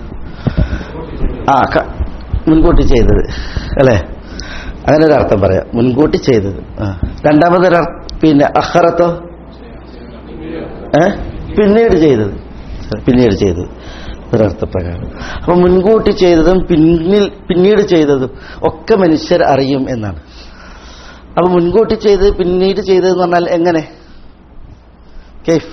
ആ ക- മുൻകൂട്ടി ചെയ്തത് അല്ലേ അങ്ങനെ ഒരു അർത്ഥം പറയാം മുൻകൂട്ടി ചെയ്തത് ആ രണ്ടാമതൊരു അർ- പിന്നെ അഹറത്തോ ഏ പിന്നീട് ചെയ്തത് പിന്നീട് ചെയ്തത് ഒരർത്ഥപ്രകാരം അപ്പൊ മുൻകൂട്ടി ചെയ്തതും പിന്നിൽ പിന്നീട് ചെയ്തതും ഒക്കെ മനുഷ്യർ അറിയും എന്നാണ് അപ്പൊ മുൻകൂട്ടി ചെയ്ത് പിന്നീട് ചെയ്തതെന്ന് പറഞ്ഞാൽ എങ്ങനെ കേഫ്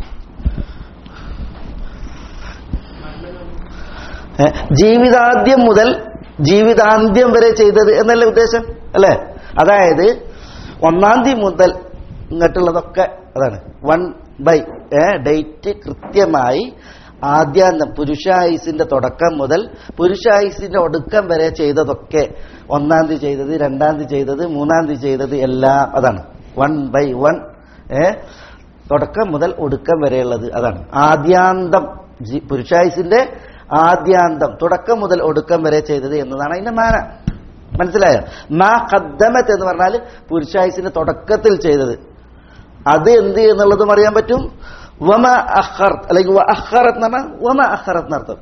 ഏ, ജീവിതാദ്യം മുതൽ ജീവിതാന്ത്യം വരെ ചെയ്തത് എന്നല്ലേ ഉദ്ദേശം അല്ലേ അതായത് ഒന്നാം തീയതി മുതൽ ഇങ്ങോട്ടുള്ളതൊക്കെ അതാണ് വൺ ബൈ ഡേറ്റ് കൃത്യമായി ആദ്യാന്തം പുരുഷായുസിന്റെ തുടക്കം മുതൽ പുരുഷായുസിന്റെ ഒടുക്കം വരെ ചെയ്തതൊക്കെ ഒന്നാം തീയതി ചെയ്തത് രണ്ടാം തീയതി ചെയ്തത് മൂന്നാം തീയതി ചെയ്തത് എല്ലാം അതാണ് വൺ ബൈ വൺ ഏ തുടക്കം മുതൽ ഒടുക്കം വരെയുള്ളത് അതാണ് ആദ്യാന്തം ജി- പുരുഷായുസിന്റെ ആദ്യാന്തം തുടക്കം മുതൽ ഒടുക്കം വരെ ചെയ്തത് എന്നതാണ് അതിന്റെ മാന മനസ്സിലായോ മാ ഖദ്ദമത്ത് എന്ന് പറഞ്ഞാൽ പുരുഷായുസിന്റെ തുടക്കത്തിൽ ചെയ്തത് അത് എന്ത് എന്നുള്ളതും അറിയാൻ പറ്റും വമ അഖർത്ത് അല്ലെങ്കിൽ വ അഖറത്ത് എന്ന് പറഞ്ഞാൽ വമ അഖറത്ത് എന്നർത്ഥം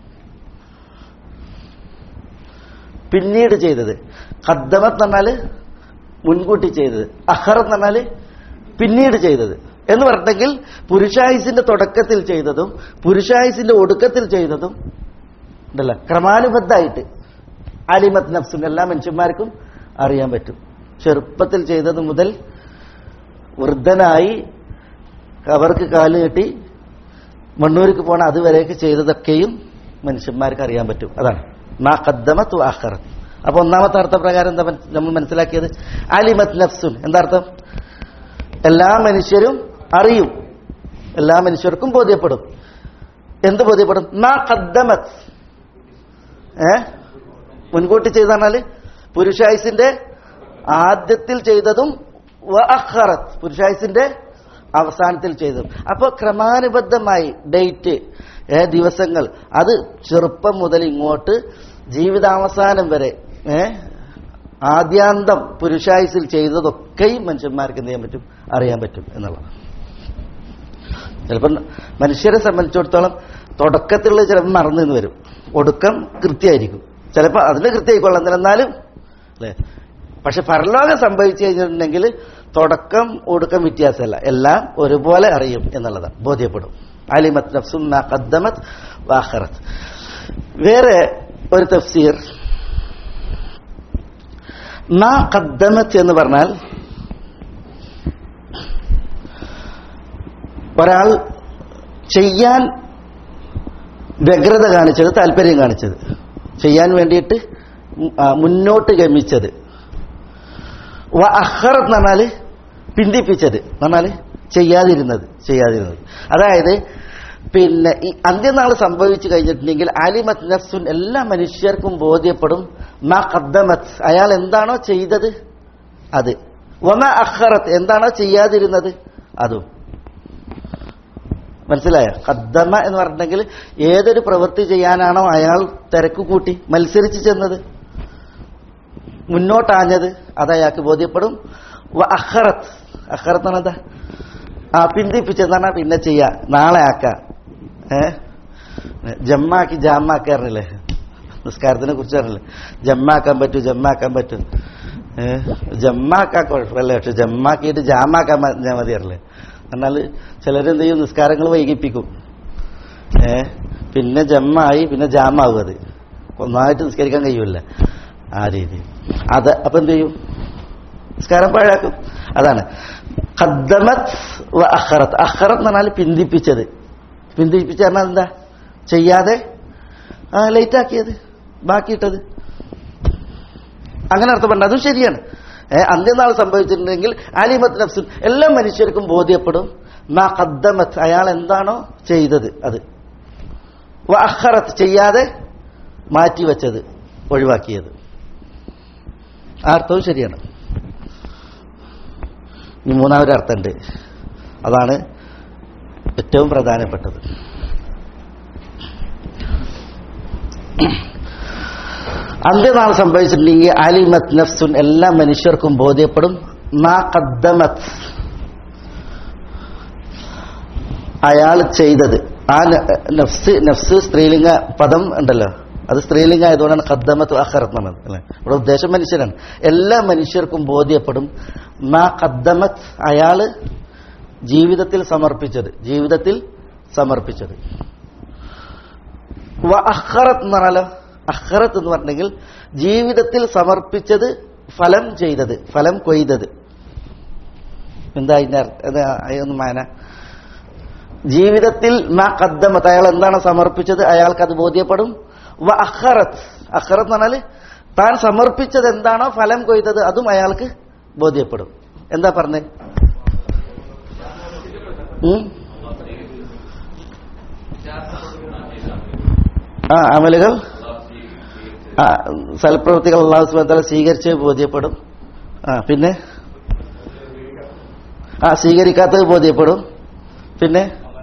പിന്നീട് ചെയ്തത് ഖദ്ദമത്ത് എന്ന് പറഞ്ഞാൽ മുൻകൂട്ടി ചെയ്തത് അഖറത്ത് എന്ന് പറഞ്ഞാൽ പിന്നീട് ചെയ്തത് എന്ന് പറഞ്ഞെങ്കിൽ പുരുഷായുസിന്റെ തുടക്കത്തിൽ ചെയ്തതും പുരുഷായുസിന്റെ ഒടുക്കത്തിൽ ചെയ്തതും ഉണ്ടല്ലോ ക്രമാനുബദ്ധമായിട്ട് അലിമത്ത് നഫ്സും എല്ലാ മനുഷ്യന്മാർക്കും അറിയാൻ പറ്റും ചെറുപ്പത്തിൽ ചെയ്തത് മുതൽ വൃദ്ധനായി അവർക്ക് കാല് കെട്ടി മണ്ണൂർക്ക് പോണ അതുവരെയൊക്കെ ചെയ്തതൊക്കെയും മനുഷ്യന്മാർക്ക് അറിയാൻ പറ്റും അതാണ് മാ കദ്ദമത്ത് ആഖറത്ത് അപ്പൊ ഒന്നാമത്തെ അർത്ഥപ്രകാരം എന്താ മന- നമ്മൾ മനസ്സിലാക്കിയത് അലിമത് നഫ്സുൻ എന്താ അർത്ഥം എല്ലാ മനുഷ്യരും അറിയും എല്ലാ മനുഷ്യർക്കും ബോധ്യപ്പെടും എന്ത് ബോധ്യപ്പെടും മാ കദ്ദമത് ഏ മുൻകൂട്ടി ചെയ്ത പറഞ്ഞാല് പുരുഷായുസിന്റെ ആദ്യത്തിൽ ചെയ്തതും വ അഖറത്ത് പുരുഷായുസിന്റെ അവസാനത്തിൽ ചെയ്തതും അപ്പോൾ ക്രമാനുബദ്ധമായി ഡേറ്റ് ഏ, ദിവസങ്ങൾ അത് ചെറുപ്പം മുതൽ ഇങ്ങോട്ട് ജീവിതാവസാനം വരെ ഏ, ആദ്യാന്തം പുരുഷായുസിൽ ചെയ്തതൊക്കെയും മനുഷ്യന്മാർക്ക് എന്ത് ചെയ്യാൻ പറ്റും അറിയാൻ പറ്റും എന്നുള്ളതാണ് ചിലപ്പോൾ മനുഷ്യരെ സംബന്ധിച്ചിടത്തോളം തുടക്കത്തിലുള്ള ചിലപ്പോൾ മറന്നു നിന്ന് വരും ഒടുക്കം കൃത്യമായിരിക്കും ചിലപ്പോൾ അതിന് കൃത്യമായിക്കൊള്ളാം എന്നാലും അല്ലേ പക്ഷെ പരലോകം സംഭവിച്ചു കഴിഞ്ഞിട്ടുണ്ടെങ്കിൽ തുടക്കം ഒടുക്കം വ്യത്യാസമല്ല എല്ലാം ഒരുപോലെ അറിയും എന്നുള്ളതാണ് ബോധ്യപ്പെടും അലിമത് നഫ്സും മാ ഖദ്ദമത് വാഖറത്ത് വേറെ ഒരു തഫ്സീർ മാ ഖദ്ദമത്ത് എന്ന് പറഞ്ഞാൽ ഒരാൾ ചെയ്യാൻ വ്യഗ്രത കാണിച്ചത് താല്പര്യം കാണിച്ചത് ചെയ്യാൻ വേണ്ടിയിട്ട് ആ, മുന്നോട്ട് ഗമിച്ചത് വ അഹറത്ത് എന്ന് പറഞ്ഞാൽ പിന്തിപ്പിച്ചത് എന്ന് പറഞ്ഞാൽ ചെയ്യാതിരുന്നത് ചെയ്യാതിരുന്നത് അതായത് പിന്നെ ഈ അന്ത്യനാൾ സംഭവിച്ചു കഴിഞ്ഞിട്ടുണ്ടെങ്കിൽ അലിമത് നഫ്സുൻ എല്ലാ മനുഷ്യർക്കും ബോധ്യപ്പെടും മാ ഖദ്ദമത്ത് അയാൾ എന്താണോ ചെയ്തത് അത് വമ അഹറത്ത് എന്താണോ ചെയ്യാതിരുന്നത് അതും മനസ്സിലായോ ഖദ്ദമ എന്ന് പറഞ്ഞിട്ടുണ്ടെങ്കിൽ ഏതൊരു പ്രവൃത്തി ചെയ്യാനാണോ അയാൾ തിരക്ക് കൂട്ടി മത്സരിച്ച് ചെന്നത് മുന്നോട്ടാഞ്ഞത് അത് അയാൾക്ക് ബോധ്യപ്പെടും വ അഹറത്ത് അഹറത്ത് എന്ന് പറഞ്ഞാൽ എന്താ ആ പിന്തിപ്പിച്ചെന്ന് പറഞ്ഞാൽ പിന്നെ ചെയ്യാ നാളെ ആക്കാം ഏ ജമ്മാക്കി ജാമാക്കാറില്ലേ നിസ്കാരത്തിനെ കുറിച്ച് പറഞ്ഞില്ലേ ജമ്മാക്കാൻ പറ്റൂ ജമ്മാക്കാൻ പറ്റും ഏ ജമ്മാക്കാൻ കുഴപ്പമില്ല പക്ഷെ ജമ്മാക്കിയിട്ട് ജാമാക്കാൻ പറഞ്ഞാൽ മതിയറില്ലേ എന്നാൽ ചിലരെന്ത് ചെയ്യും നിസ്കാരങ്ങൾ വൈകിപ്പിക്കും ഏ പിന്നെ ജമ്മായി പിന്നെ ജാമാവും അത് ഒന്നായിട്ട് നിസ്കരിക്കാൻ കഴിയൂല ആ രീതി അത് അപ്പൊ എന്ത് ചെയ്യും നിസ്കാരം പാഴാക്കും അതാണ് ഖദ്ദമത്ത് വ അഖറത്ത് അഖറത്ത് എന്ന് പറഞ്ഞാൽ പിന്തിപ്പിച്ചത് പിന്തിപ്പിച്ച് പറഞ്ഞാൽ എന്താ ചെയ്യാതെ ആ ലേറ്റാക്കിയത് ബാക്കിയിട്ടത് അങ്ങനെ അർത്ഥമുണ്ട് അതും ശരിയാണ് ഏ, അന്ത്യനാൾ സംഭവിച്ചിട്ടുണ്ടെങ്കിൽ അലിമത്ത് നഫ്സുൻ എല്ലാ മനുഷ്യർക്കും ബോധ്യപ്പെടും മാ ഖദ്ദമത്ത് അയാൾ എന്താണോ ചെയ്തത് അത് വ അഖറത്ത് ചെയ്യാതെ മാറ്റിവെച്ചത് ഒഴിവാക്കിയത് ആ അർത്ഥവും ശരിയാണ് ഈ മൂന്നാമൊരു അർത്ഥമുണ്ട് അതാണ് ഏറ്റവും പ്രധാനപ്പെട്ടത് അന്ത്യനാൾ സംഭവിച്ചിട്ടുണ്ടെങ്കിൽ അലിമത് നഫ്സുൻ എല്ലാ മനുഷ്യർക്കും ബോധ്യപ്പെടും മാ ഖദ്ദമത് അയാൾ ചെയ്തത് ആ ന- നഫ്സ് നഫ്സ് സ്ത്രീലിംഗ പദം ഉണ്ടല്ലോ അത് സ്ത്രീലിംഗ ആയതുകൊണ്ടാണ് ഖദ്ദമത്ത് അഖറത്ത് എന്നത് അല്ലേ ഇവിടെ ഉദ്ദേശം മനുഷ്യരാണ് എല്ലാ മനുഷ്യർക്കും ബോധ്യപ്പെടും മാ ഖദ്ദമത്ത് അയാള് ജീവിതത്തിൽ സമർപ്പിച്ചത് ജീവിതത്തിൽ സമർപ്പിച്ചത് വ അഖറത്ത് എന്ന് പറഞ്ഞാലോ അഖറത്ത് എന്ന് പറഞ്ഞെങ്കിൽ ജീവിതത്തിൽ സമർപ്പിച്ചത് ഫലം ചെയ്തത് ഫലം കൊയ്തത് എന്താ അതിന്റെ അർത്ഥം എന്താ അതൊന്ന് മാന ജീവിതത്തിൽ മാ കദ്ദമത്ത് അയാൾ എന്താണ് സമർപ്പിച്ചത് അയാൾക്ക് അത് ബോധ്യപ്പെടും വ അഖറത്ത് അഖറത്ത് എന്ന് പറഞ്ഞാൽ താൻ സമർപ്പിച്ചത് എന്താണോ ഫലം കൊയ്തത് അതും അയാൾക്ക് ബോധ്യപ്പെടും എന്താ പറഞ്ഞേ ഉം? ആ അമലുകൾ ആ സൽപ്രവൃത്തികൾ അള്ളാഹു സുബാല സ്വീകരിച്ച് ബോധ്യപ്പെടും ആ പിന്നെ ആ സ്വീകരിക്കാത്തത് ബോധ്യപ്പെടും പിന്നെ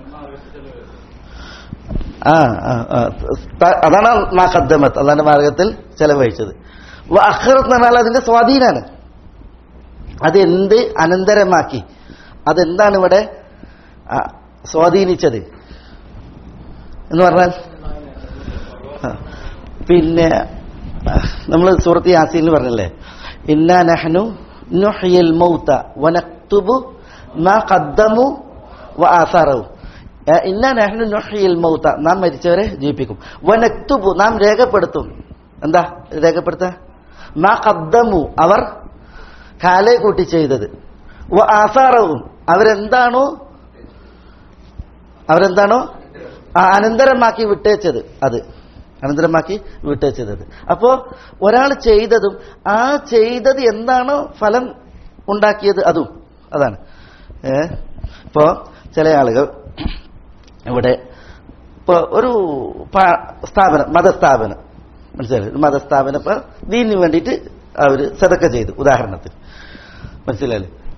ആ ആ, ആ, ത- അതാണ് മാ ഖദ്ദമത്ത് അതാണ് മാർഗത്തിൽ ചെലവഴിച്ചത് വ അഖറത്ത് എന്ന് പറഞ്ഞാൽ അതിന്റെ സ്വാധീനാണ് അത് എന്ത് അനന്തരമാക്കി അതെന്താണ് ഇവിടെ ആ, സ്വാധീനിച്ചത് എന്ന് പറഞ്ഞാൽ ആ, പിന്നെ നമ്മൾ സൂറത്ത് യാസീനിൽ പറഞ്ഞല്ലേ ഇന്നാ നഹ്നു നുഹ്യിൽ മൗത വനക്തുബു മാ ഖദ്ദമു വ ആസാറു ഇന്നാ നഹ്നു നുഹ്യിൽ മൗത നാം മരിച്ചവരെ ജീവിപ്പിക്കും വനക്തുബു നാം രേഖപ്പെടുത്തും എന്താ രേഖപ്പെടുത്ത മാ ഖദ്ദമു അവർ കാലെ കൂട്ടി ചെയ്തത് വ ആസാറവും അവരെന്താണോ അവരെന്താണോ ആ അനന്തരമാക്കി വിട്ടേച്ചത് അത് അനന്തരമാക്കി വിട്ടേച്ചത് അത് അപ്പോ ഒരാൾ ചെയ്തതും ആ ചെയ്തത് എന്താണോ ഫലം ഉണ്ടാക്കിയത് അതും അതാണ് ഏ ഇപ്പോ ചില ആളുകൾ ഇവിടെ ഇപ്പൊ ഒരു പ- സ്ഥാപനം മതസ്ഥാപനം മനസ്സിലായി ഒരു മതസ്ഥാപനം ഇപ്പൊ ദീനിന് വേണ്ടിയിട്ട് അവർ സതക്ക ചെയ്തു ഉദാഹരണത്തിന് മനസ്സിലായില്ലേ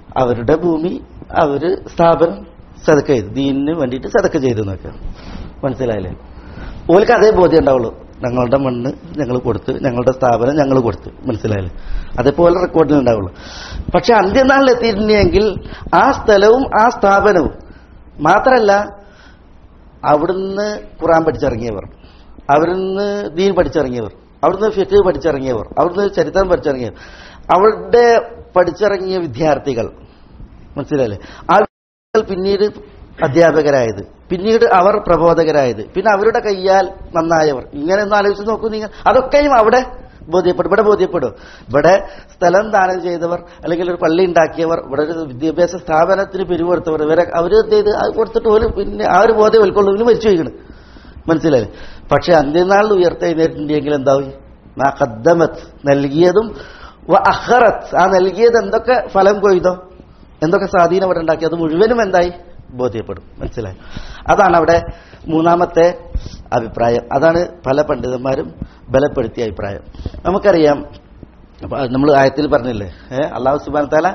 അവരുടെ ഭൂമി അവര് സ്ഥാപനം സതക്ക ചെയ്തു ദീനിന് വേണ്ടിയിട്ട് സതക്ക ചെയ്തു നോക്കുക മനസ്സിലായില്ലേ ഓൾക്ക് അതേ ബോധ്യം ഉണ്ടാവുള്ളൂ ഞങ്ങളുടെ മണ്ണ് ഞങ്ങൾ കൊടുത്ത് ഞങ്ങളുടെ സ്ഥാപനം ഞങ്ങൾ കൊടുത്ത് മനസ്സിലായില്ലേ അതേപോലെ റെക്കോർഡിൽ ഉണ്ടാവുള്ളൂ പക്ഷെ അന്ത്യനാളിൽ എത്തിയിട്ടുണ്ടെങ്കിൽ ആ സ്ഥലവും ആ സ്ഥാപനവും മാത്രമല്ല അവിടുന്ന് ഖുറാൻ പഠിച്ചിറങ്ങിയവർ അവിടുന്ന് ദീൻ പഠിച്ചിറങ്ങിയവർ അവിടുന്ന് ഫിഖ് പഠിച്ചിറങ്ങിയവർ അവിടുന്ന് ചരിത്രം പഠിച്ചിറങ്ങിയവർ അവരുടെ പഠിച്ചിറങ്ങിയ വിദ്യാർത്ഥികൾ മനസ്സിലായില്ലേ ആ വിദ്യാർത്ഥികൾ പിന്നീട് അധ്യാപകരായത് പിന്നീട് അവർ പ്രബോധകരായത് പിന്നെ അവരുടെ കയ്യാൽ നന്നായവർ ഇങ്ങനെ ഒന്ന് ആലോചിച്ച് നോക്കൂ നിങ്ങൾ അതൊക്കെയും അവിടെ ബോധ്യപ്പെടും ഇവിടെ ബോധ്യപ്പെടും ഇവിടെ സ്ഥലം ദാനം ചെയ്തവർ അല്ലെങ്കിൽ ഒരു പള്ളി ഉണ്ടാക്കിയവർ ഇവിടെ ഒരു വിദ്യാഭ്യാസ സ്ഥാപനത്തിന് പിരിവെടുത്തവർ ഇവരെ അവർ എന്ത് ചെയ്ത് അത് കൊടുത്തിട്ട് പോലും പിന്നെ ആ ഒരു ബോധ്യം ഉൾക്കൊള്ളുന്നതിന് മരിച്ചു പോയിക്കണം മനസ്സിലായി പക്ഷെ അന്ത്യനാളിൽ ഉയർത്തെഴുന്നേറ്റിട്ടുണ്ടെങ്കിൽ എന്താവും ആ കദ്ദമത്ത് നൽകിയതും വ അഹറത്ത് ആ നൽകിയത് എന്തൊക്കെ ഫലം കൊയ്തോ എന്തൊക്കെ സ്വാധീനം അവിടെ ഉണ്ടാക്കി അത് മുഴുവനും എന്തായി ബോധ്യപ്പെടും മനസ്സിലായി അതാണ് അവിടെ മൂന്നാമത്തെ അഭിപ്രായം അതാണ് പല പണ്ഡിതന്മാരും ബലപ്പെടുത്തിയ അഭിപ്രായം നമുക്കറിയാം അപ്പൊ നമ്മൾ ആയത്തിൽ പറഞ്ഞില്ലേ ഏഹ് അള്ളാഹു സുബാൻ താല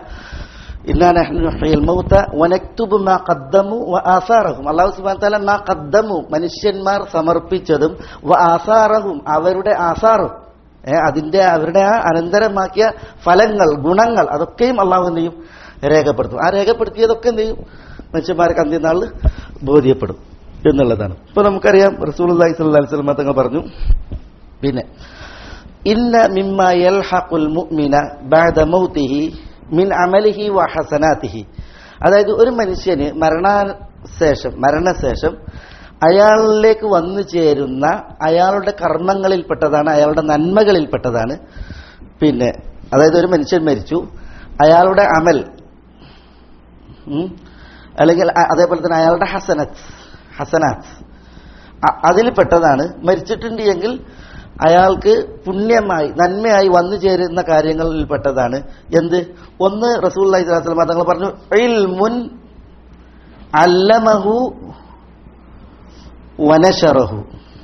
അള്ളാഹു സുബാൻ താല മാ കദ്ദമു മനുഷ്യന്മാർ സമർപ്പിച്ചതും വ ആസാറഹും അവരുടെ ആസാറും ഏ അതിന്റെ അവരുടെ ആ അനന്തരമാക്കിയ ഫലങ്ങൾ ഗുണങ്ങൾ അതൊക്കെയും അള്ളാഹു എന്ത് ചെയ്യും രേഖപ്പെടുത്തും ആ രേഖപ്പെടുത്തിയതൊക്കെ എന്ത് ചെയ്യും മനുഷ്യന്മാർക്ക് അന്ത്യനാളിൽ ബോധ്യപ്പെടും എന്നുള്ളതാണ് ഇപ്പൊ നമുക്കറിയാം റസൂൽ അള്ളാഹി സ്വല്ലി സ്വലമ തങ്ങൾ പറഞ്ഞു പിന്നെ ഇന്ന മിമ്മ യൽഹഖുൽ മുഅ്മിന ബഅദ മൗതിഹി മിൻ അമലിഹി വ ഹസനാതിഹി അതായത് ഒരു മനുഷ്യന് മരണശേഷം മരണശേഷം അയാളിലേക്ക് വന്നു ചേരുന്ന അയാളുടെ കർമ്മങ്ങളിൽപ്പെട്ടതാണ് അയാളുടെ നന്മകളിൽപ്പെട്ടതാണ് പിന്നെ അതായത് ഒരു മനുഷ്യൻ മരിച്ചു അയാളുടെ അമൽ ഉം, അല്ലെങ്കിൽ അ- അതേപോലെ തന്നെ അയാളുടെ ഹസനത്ത് ഹസനാത്ത് അ- അതിൽപ്പെട്ടതാണ് മരിച്ചിട്ടുണ്ട് എങ്കിൽ അയാൾക്ക് പുണ്യമായി നന്മയായി വന്നു ചേരുന്ന കാര്യങ്ങളിൽപ്പെട്ടതാണ് എന്ത് ഒന്ന് റസൂൽ അലൈഹി തങ്ങൾ പറഞ്ഞു ഇൽമുൻ അല്ലമഹു വനശറഹു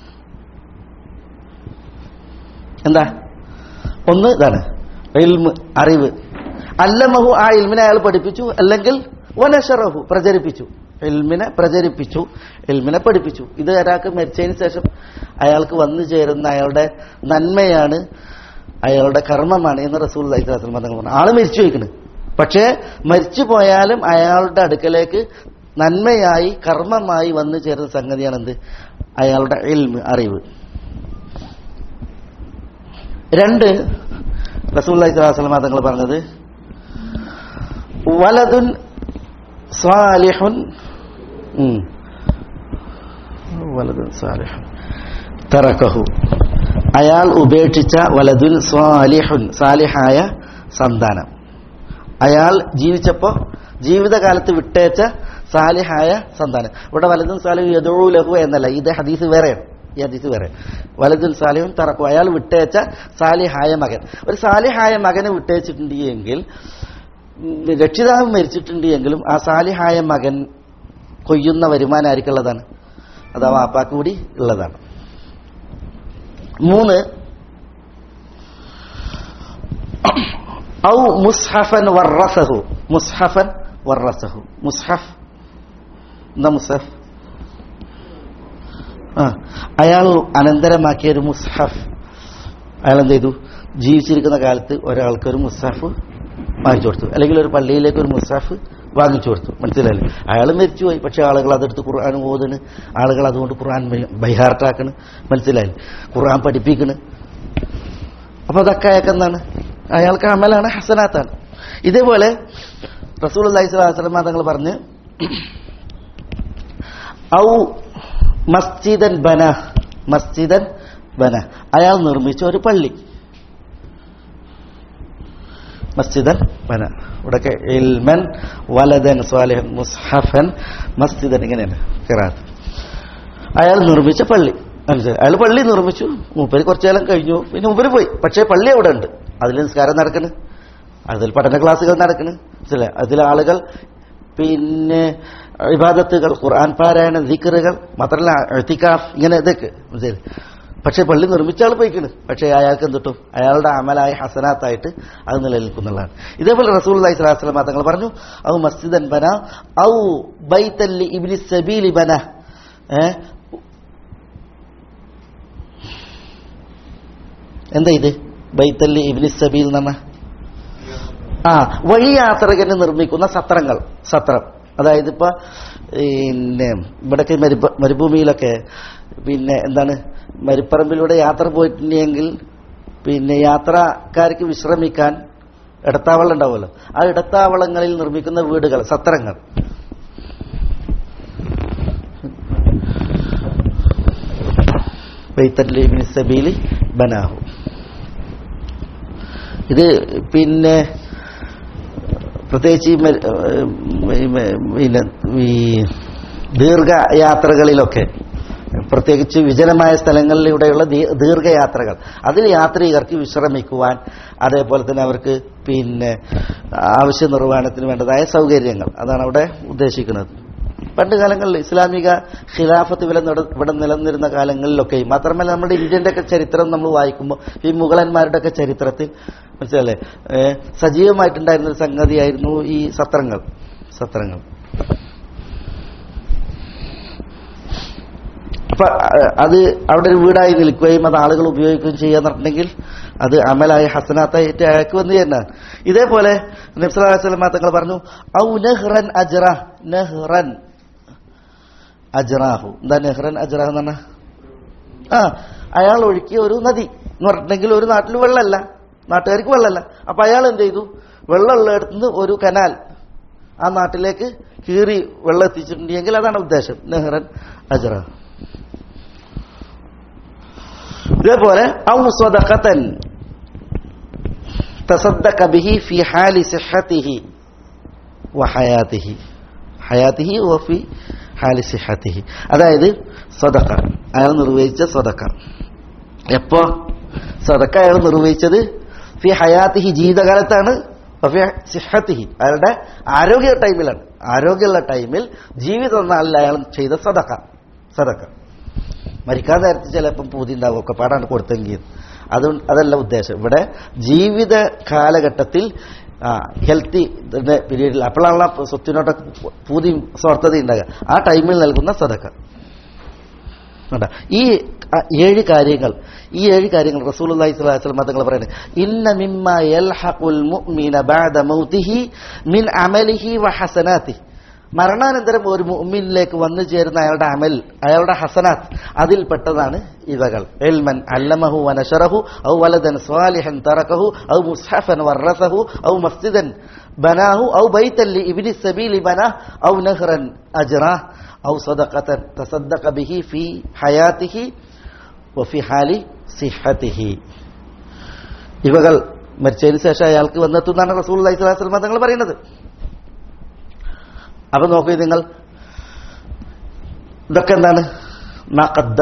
എന്താ ഒന്ന് ഇതാണ് ഇൽമ് അറിവ് അല്ലമഹു ആ ഇൽമിനെ അയാൾ പഠിപ്പിച്ചു അല്ലെങ്കിൽ വനശറഹു പ്രചരിപ്പിച്ചു ഇൽമിനെ പ്രചരിപ്പിച്ചു ഇൽമിനെ പഠിപ്പിച്ചു ഇത് ഒരാൾക്ക് മരിച്ചതിന് ശേഷം അയാൾക്ക് വന്നു ചേരുന്ന അയാളുടെ നന്മയാണ് അയാളുടെ കർമ്മമാണ് എന്ന് റസൂൽ അലൈഹിസ്ലാം തങ്ങൾ പറഞ്ഞു ആള് മരിച്ചു വയ്ക്കണ് പക്ഷേ മരിച്ചു പോയാലും അയാളുടെ അടുക്കലേക്ക് നന്മയായി കർമ്മമായി വന്നു ചേരുന്ന സംഗതിയാണ് എന്ത് അയാളുടെ ഇൽമ് അറിവ് രണ്ട് റസൂൽ അലൈഹിസ്ലാം തങ്ങൾ പറഞ്ഞത് വലതുൻ സാലിഹുൻ ഉം. വലതുൻ സാലിഹുൻ തറക്കഹു അയാൾ ഉപേക്ഷിച്ച വലതുൻ സ്വാലിഹുൻ സാലിഹായ സന്താനം അയാൾ ജീവിച്ചപ്പോ ജീവിതകാലത്ത് വിട്ടേച്ച സാലിഹായ സന്താനം ഇവിടെ വലതുൻ സാലിഹു യദൂ ലഹു എന്നല്ല ഇത് ഹദീസ് വേറെയാണ് ഈ ഹദീസ് വേറെ വലതുൻ സാലിഹുൻ തറക്കു അയാൾ വിട്ടേച്ച സാലിഹായ മകൻ ഒരു സാലിഹായ മകനെ വിട്ടേച്ചിട്ടുണ്ട് എങ്കിൽ ഉം, രക്ഷിതാവ് മരിച്ചിട്ടുണ്ട് എങ്കിലും ആ സാലിഹായ മകൻ കൊയ്യുന്ന വരുമാനം ആർക്കുള്ളതാണ് അത് ആ വാപ്പാക്ക് കൂടി ഉള്ളതാണ് മൂന്ന് ഔ മുസ്ഹഫൻ വർറസഹു മുസ്ഹഫൻ വർറസഹു മുസ്ഹഫ് എന്താ മുസ്ഹഫ് ആ അയാൾ അനന്തരമാക്കിയ ഒരു മുസ്ഹഫ് അയാൾ എന്ത് ചെയ്തു ജീവിച്ചിരിക്കുന്ന കാലത്ത് ഒരാൾക്ക് ഒരു മുസ്ഹഫ് വാങ്ങിച്ചു കൊടുത്തു അല്ലെങ്കിൽ ഒരു പള്ളിയിലേക്ക് ഒരു മുസ്ഹഫ് വാങ്ങിച്ചു കൊടുത്തു മനസ്സിലായില്ലേ അയാൾ മരിച്ചുപോയി പക്ഷെ ആളുകൾ അതെടുത്ത് ഖുർആൻ ഓതണ് ആളുകൾ അതുകൊണ്ട് ഖുർആൻ ബൈഹാർട്ടാക്കണ് മനസ്സിലായില്ലേ ഖുർആൻ പഠിപ്പിക്കണ് അപ്പൊ അതൊക്കെ അയാൾക്ക് എന്താണ് അയാൾക്ക് അമലാണ് ഹസനാത്താണ് ഇതേപോലെ റസൂൽ അള്ളഹി സ്വലാസ്ലമ തങ്ങൾ പറഞ്ഞ് ഔ മസ്ജിദൻ ബന മസ്ജിദൻ ബന അയാൾ നിർമ്മിച്ച ഒരു പള്ളി മസ്ജിദൻ ബന ഇവിടൊക്കെ ഇൽമൻ വലദൻ സ്വാലിഹൻ മുസ്ഹഫൻ മസ്ജിദൻ ഇങ്ങനെയാണ് കിറാത്ത് അയാൾ നിർമ്മിച്ച പള്ളി മനസ്സിലായി അയാൾ പള്ളി നിർമ്മിച്ചു മൂപ്പര് കുറച്ചു കാലം കഴിഞ്ഞു പിന്നെ മൂപ്പര് പോയി പക്ഷേ പള്ളി അവിടെ ഉണ്ട് അതിൽ നിസ്കാരം നടക്കണ് അതിൽ പഠന ക്ലാസ്സുകൾ നടക്കണ് മനസ്സിലായി അതിൽ ആളുകൾ പിന്നെ ഇബാദത്തുകൾ ഖുർആൻ പാരായണം ദിക്കറുകൾ മാത്രമല്ല എത്തിക്കാഫ് ഇങ്ങനെ ഇതൊക്കെ മനസ്സിലായി പക്ഷെ പള്ളി നിർമ്മിച്ച ആൾ പോയിക്കണ് പക്ഷെ അയാൾക്ക് എന്ത് കിട്ടും അയാളുടെ അമലായ ഹസനാത്തായിട്ട് അത് നിലനിൽക്കുന്നുള്ളതാണ് ഇതേപോലെ റസൂൽ അലൈഹി സ്വലാസ്ലം തങ്ങൾ പറഞ്ഞു ഔ മസ്ജിദൻ ബന ഔ ബൈത്തല്ലി ഇബ്നി സബീലി ബന ഏ എന്താ ഇത് ബൈത്തല്ലി ഇബ്നി സബീൽ എന്ന് പറഞ്ഞ ആ വഴിയാത്രകന് നിർമ്മിക്കുന്ന സത്രങ്ങൾ സത്രം അതായത് ഇപ്പൊ പിന്നെ ഇവിടൊക്കെ മരുഭ മരുഭൂമിയിലൊക്കെ പിന്നെ എന്താണ് മരുപ്പറമ്പിലൂടെ യാത്ര പോയിട്ടുണ്ടെങ്കിൽ പിന്നെ യാത്രക്കാർക്ക് വിശ്രമിക്കാൻ ഇടത്താവളം ഉണ്ടാവുമല്ലോ ആ ഇടത്താവളങ്ങളിൽ നിർമ്മിക്കുന്ന വീടുകൾ സത്രങ്ങൾ ബൈത്തല്ലി ഇബ്നി സബീലി ബനാഹു ഇത് പിന്നെ പ്രത്യേകിച്ച് ഈ മ- ഈ മ- പിന്നെ ഈ ദീർഘയാത്രകളിലൊക്കെ പ്രത്യേകിച്ച് വിജനമായ സ്ഥലങ്ങളിലൂടെയുള്ള ദീ- ദീർഘയാത്രകൾ അതിൽ യാത്രികർക്ക് വിശ്രമിക്കുവാൻ അതേപോലെ തന്നെ അവർക്ക് പിന്നെ ആവശ്യ നിർവഹണത്തിന് വേണ്ടതായ സൗകര്യങ്ങൾ അതാണ് അവിടെ ഉദ്ദേശിക്കുന്നത് പണ്ട് കാലങ്ങളിൽ ഇസ്ലാമിക ഖിലാഫത്ത് വില നട- ഇവിടെ നിലനിന്നിരുന്ന കാലങ്ങളിലൊക്കെ മാത്രമല്ല നമ്മുടെ ഇന്ത്യന്റെ ഒക്കെ ചരിത്രം നമ്മൾ വായിക്കുമ്പോൾ ഈ മുഗളന്മാരുടെ ഒക്കെ ചരിത്രത്തിൽ മനസ്സിലല്ലേ ഏഹ് സജീവമായിട്ടുണ്ടായിരുന്ന ഒരു സംഗതിയായിരുന്നു ഈ സത്രങ്ങൾ സത്രങ്ങൾ അപ്പൊ അഹ് അത് അവിടെ ഒരു വീടായി നിൽക്കുകയും അത് ആളുകൾ ഉപയോഗിക്കുകയും ചെയ്യാന്ന് പറഞ്ഞിട്ടുണ്ടെങ്കിൽ അത് അമലായ ഹസനാത്തായിട്ട് അയാൾക്ക് വന്നു തന്നെ ഇതേപോലെ നബ്സലാസ്ലം തങ്ങൾ പറഞ്ഞു ഔ നെഹ്റൻ അജ്റ നെഹ്റൻ അജ്റാഹു എന്താ നെഹ്റൻ അജ്റാഹു എന്ന് പറഞ്ഞാ ആ അയാൾ ഒഴുക്കിയ ഒരു നദി എന്ന് പറഞ്ഞിട്ടുണ്ടെങ്കിൽ ഒരു നാട്ടിൽ വെള്ളമല്ല നാട്ടുകാർക്ക് വെള്ളമല്ല അപ്പൊ അയാൾ എന്ത് ചെയ്തു വെള്ളമുള്ള നിന്ന് ഒരു കനാൽ ആ നാട്ടിലേക്ക് കീറി വെള്ളം എത്തിച്ചിട്ടുണ്ടെങ്കിൽ അതാണ് ഉദ്ദേശം നെഹ്റൻ അജ്റാഹു ഇതേപോലെ ഔ സ്വദഖത്തൻ തസദ്ദഖ ബിഹി ഫി ഹാലി സിഹ്ഹതിഹി വഹയാതിഹി ഹയാതിഹി വഫി ഹാലി സിഹത്തിഹി അതായത് സ്വതക്ക അയാൾ നിർവഹിച്ച സ്വതക്ക എപ്പോ സ്വതക്ക അയാൾ നിർവഹിച്ചത് ഫി ഹയാത്തിഹി ജീവിതകാലത്താണ് വഫി സിഹത്തിഹി അയാളുടെ ആരോഗ്യ ടൈമിലാണ് ആരോഗ്യമുള്ള ടൈമിൽ ജീവിത നാളിൽ അയാൾ ചെയ്ത സ്വതക്ക സ്വതക്ക മരിക്കാൻ നേരത്ത് ചിലപ്പം പൂതി ഉണ്ടാവും ഒക്കെ പാടാണ് കൊടുത്തെങ്കിൽ അത് അതല്ല ഉദ്ദേശം ഇവിടെ ജീവിത കാലഘട്ടത്തിൽ ആ ഹെൽത്തി പീരീഡിൽ അപ്പോഴാണല്ലോ സ്വത്തിനോട്ടൊക്കെ പൂതി സ്വാർത്ഥത ഉണ്ടാകുക ആ ടൈമിൽ നൽകുന്ന സദക്ക കണ്ടോ? ഈ ആ, ഏഴ് കാര്യങ്ങൾ ഈ ഏഴ് കാര്യങ്ങൾ റസൂലുള്ളാഹി സ്വല്ലല്ലാഹു അലൈഹി വസല്ലം തങ്ങൾ പറയുന്നത് ഇന്ന മിമ്മ യൽഹഖുൽ മുഅ്മിന ബഅദ മൗതിഹി മിൻ അമലിഹി വ ഹസനാതിഹി മരണാനന്തരം ഒരു മുഅ്മിനിലേക്ക് വന്നു ചേരുന്ന അയാളുടെ അമൽ അയാളുടെ ഹസനാത്ത് അതിൽപ്പെട്ടതാണ് ഇവകൾ എൽമൻ അല്ലമഹു വനശറഹു ഔ വലദൻ സ്വാലിഹൻ തറക്കഹു ഔ മുസ്ഹഫൻ വർറസഹു ഔ മസ്ജിദൻ ബനാഹു ഔ ബൈത്തൻ ഇബ്നി സബീലി ബനാഹ് ഔ നഹ്റൻ അജ്റാഹ് ഔ സദഖതൻ തസദ്ദഖ ബിഹി ഫി ഹയാതിഹി വഫി ഹാലി സിഹത്തിഹി ഇവകൾ മരിച്ചതിന് ശേഷം അയാൾക്ക് വന്നെത്തുന്നതാണ് റസൂൽ അലൈഹി സ്വലാഹു വസ്ലം തങ്ങൾ പറയുന്നത് അപ്പൊ നോക്കൂ നിങ്ങൾ ഇതൊക്കെ എന്താണ്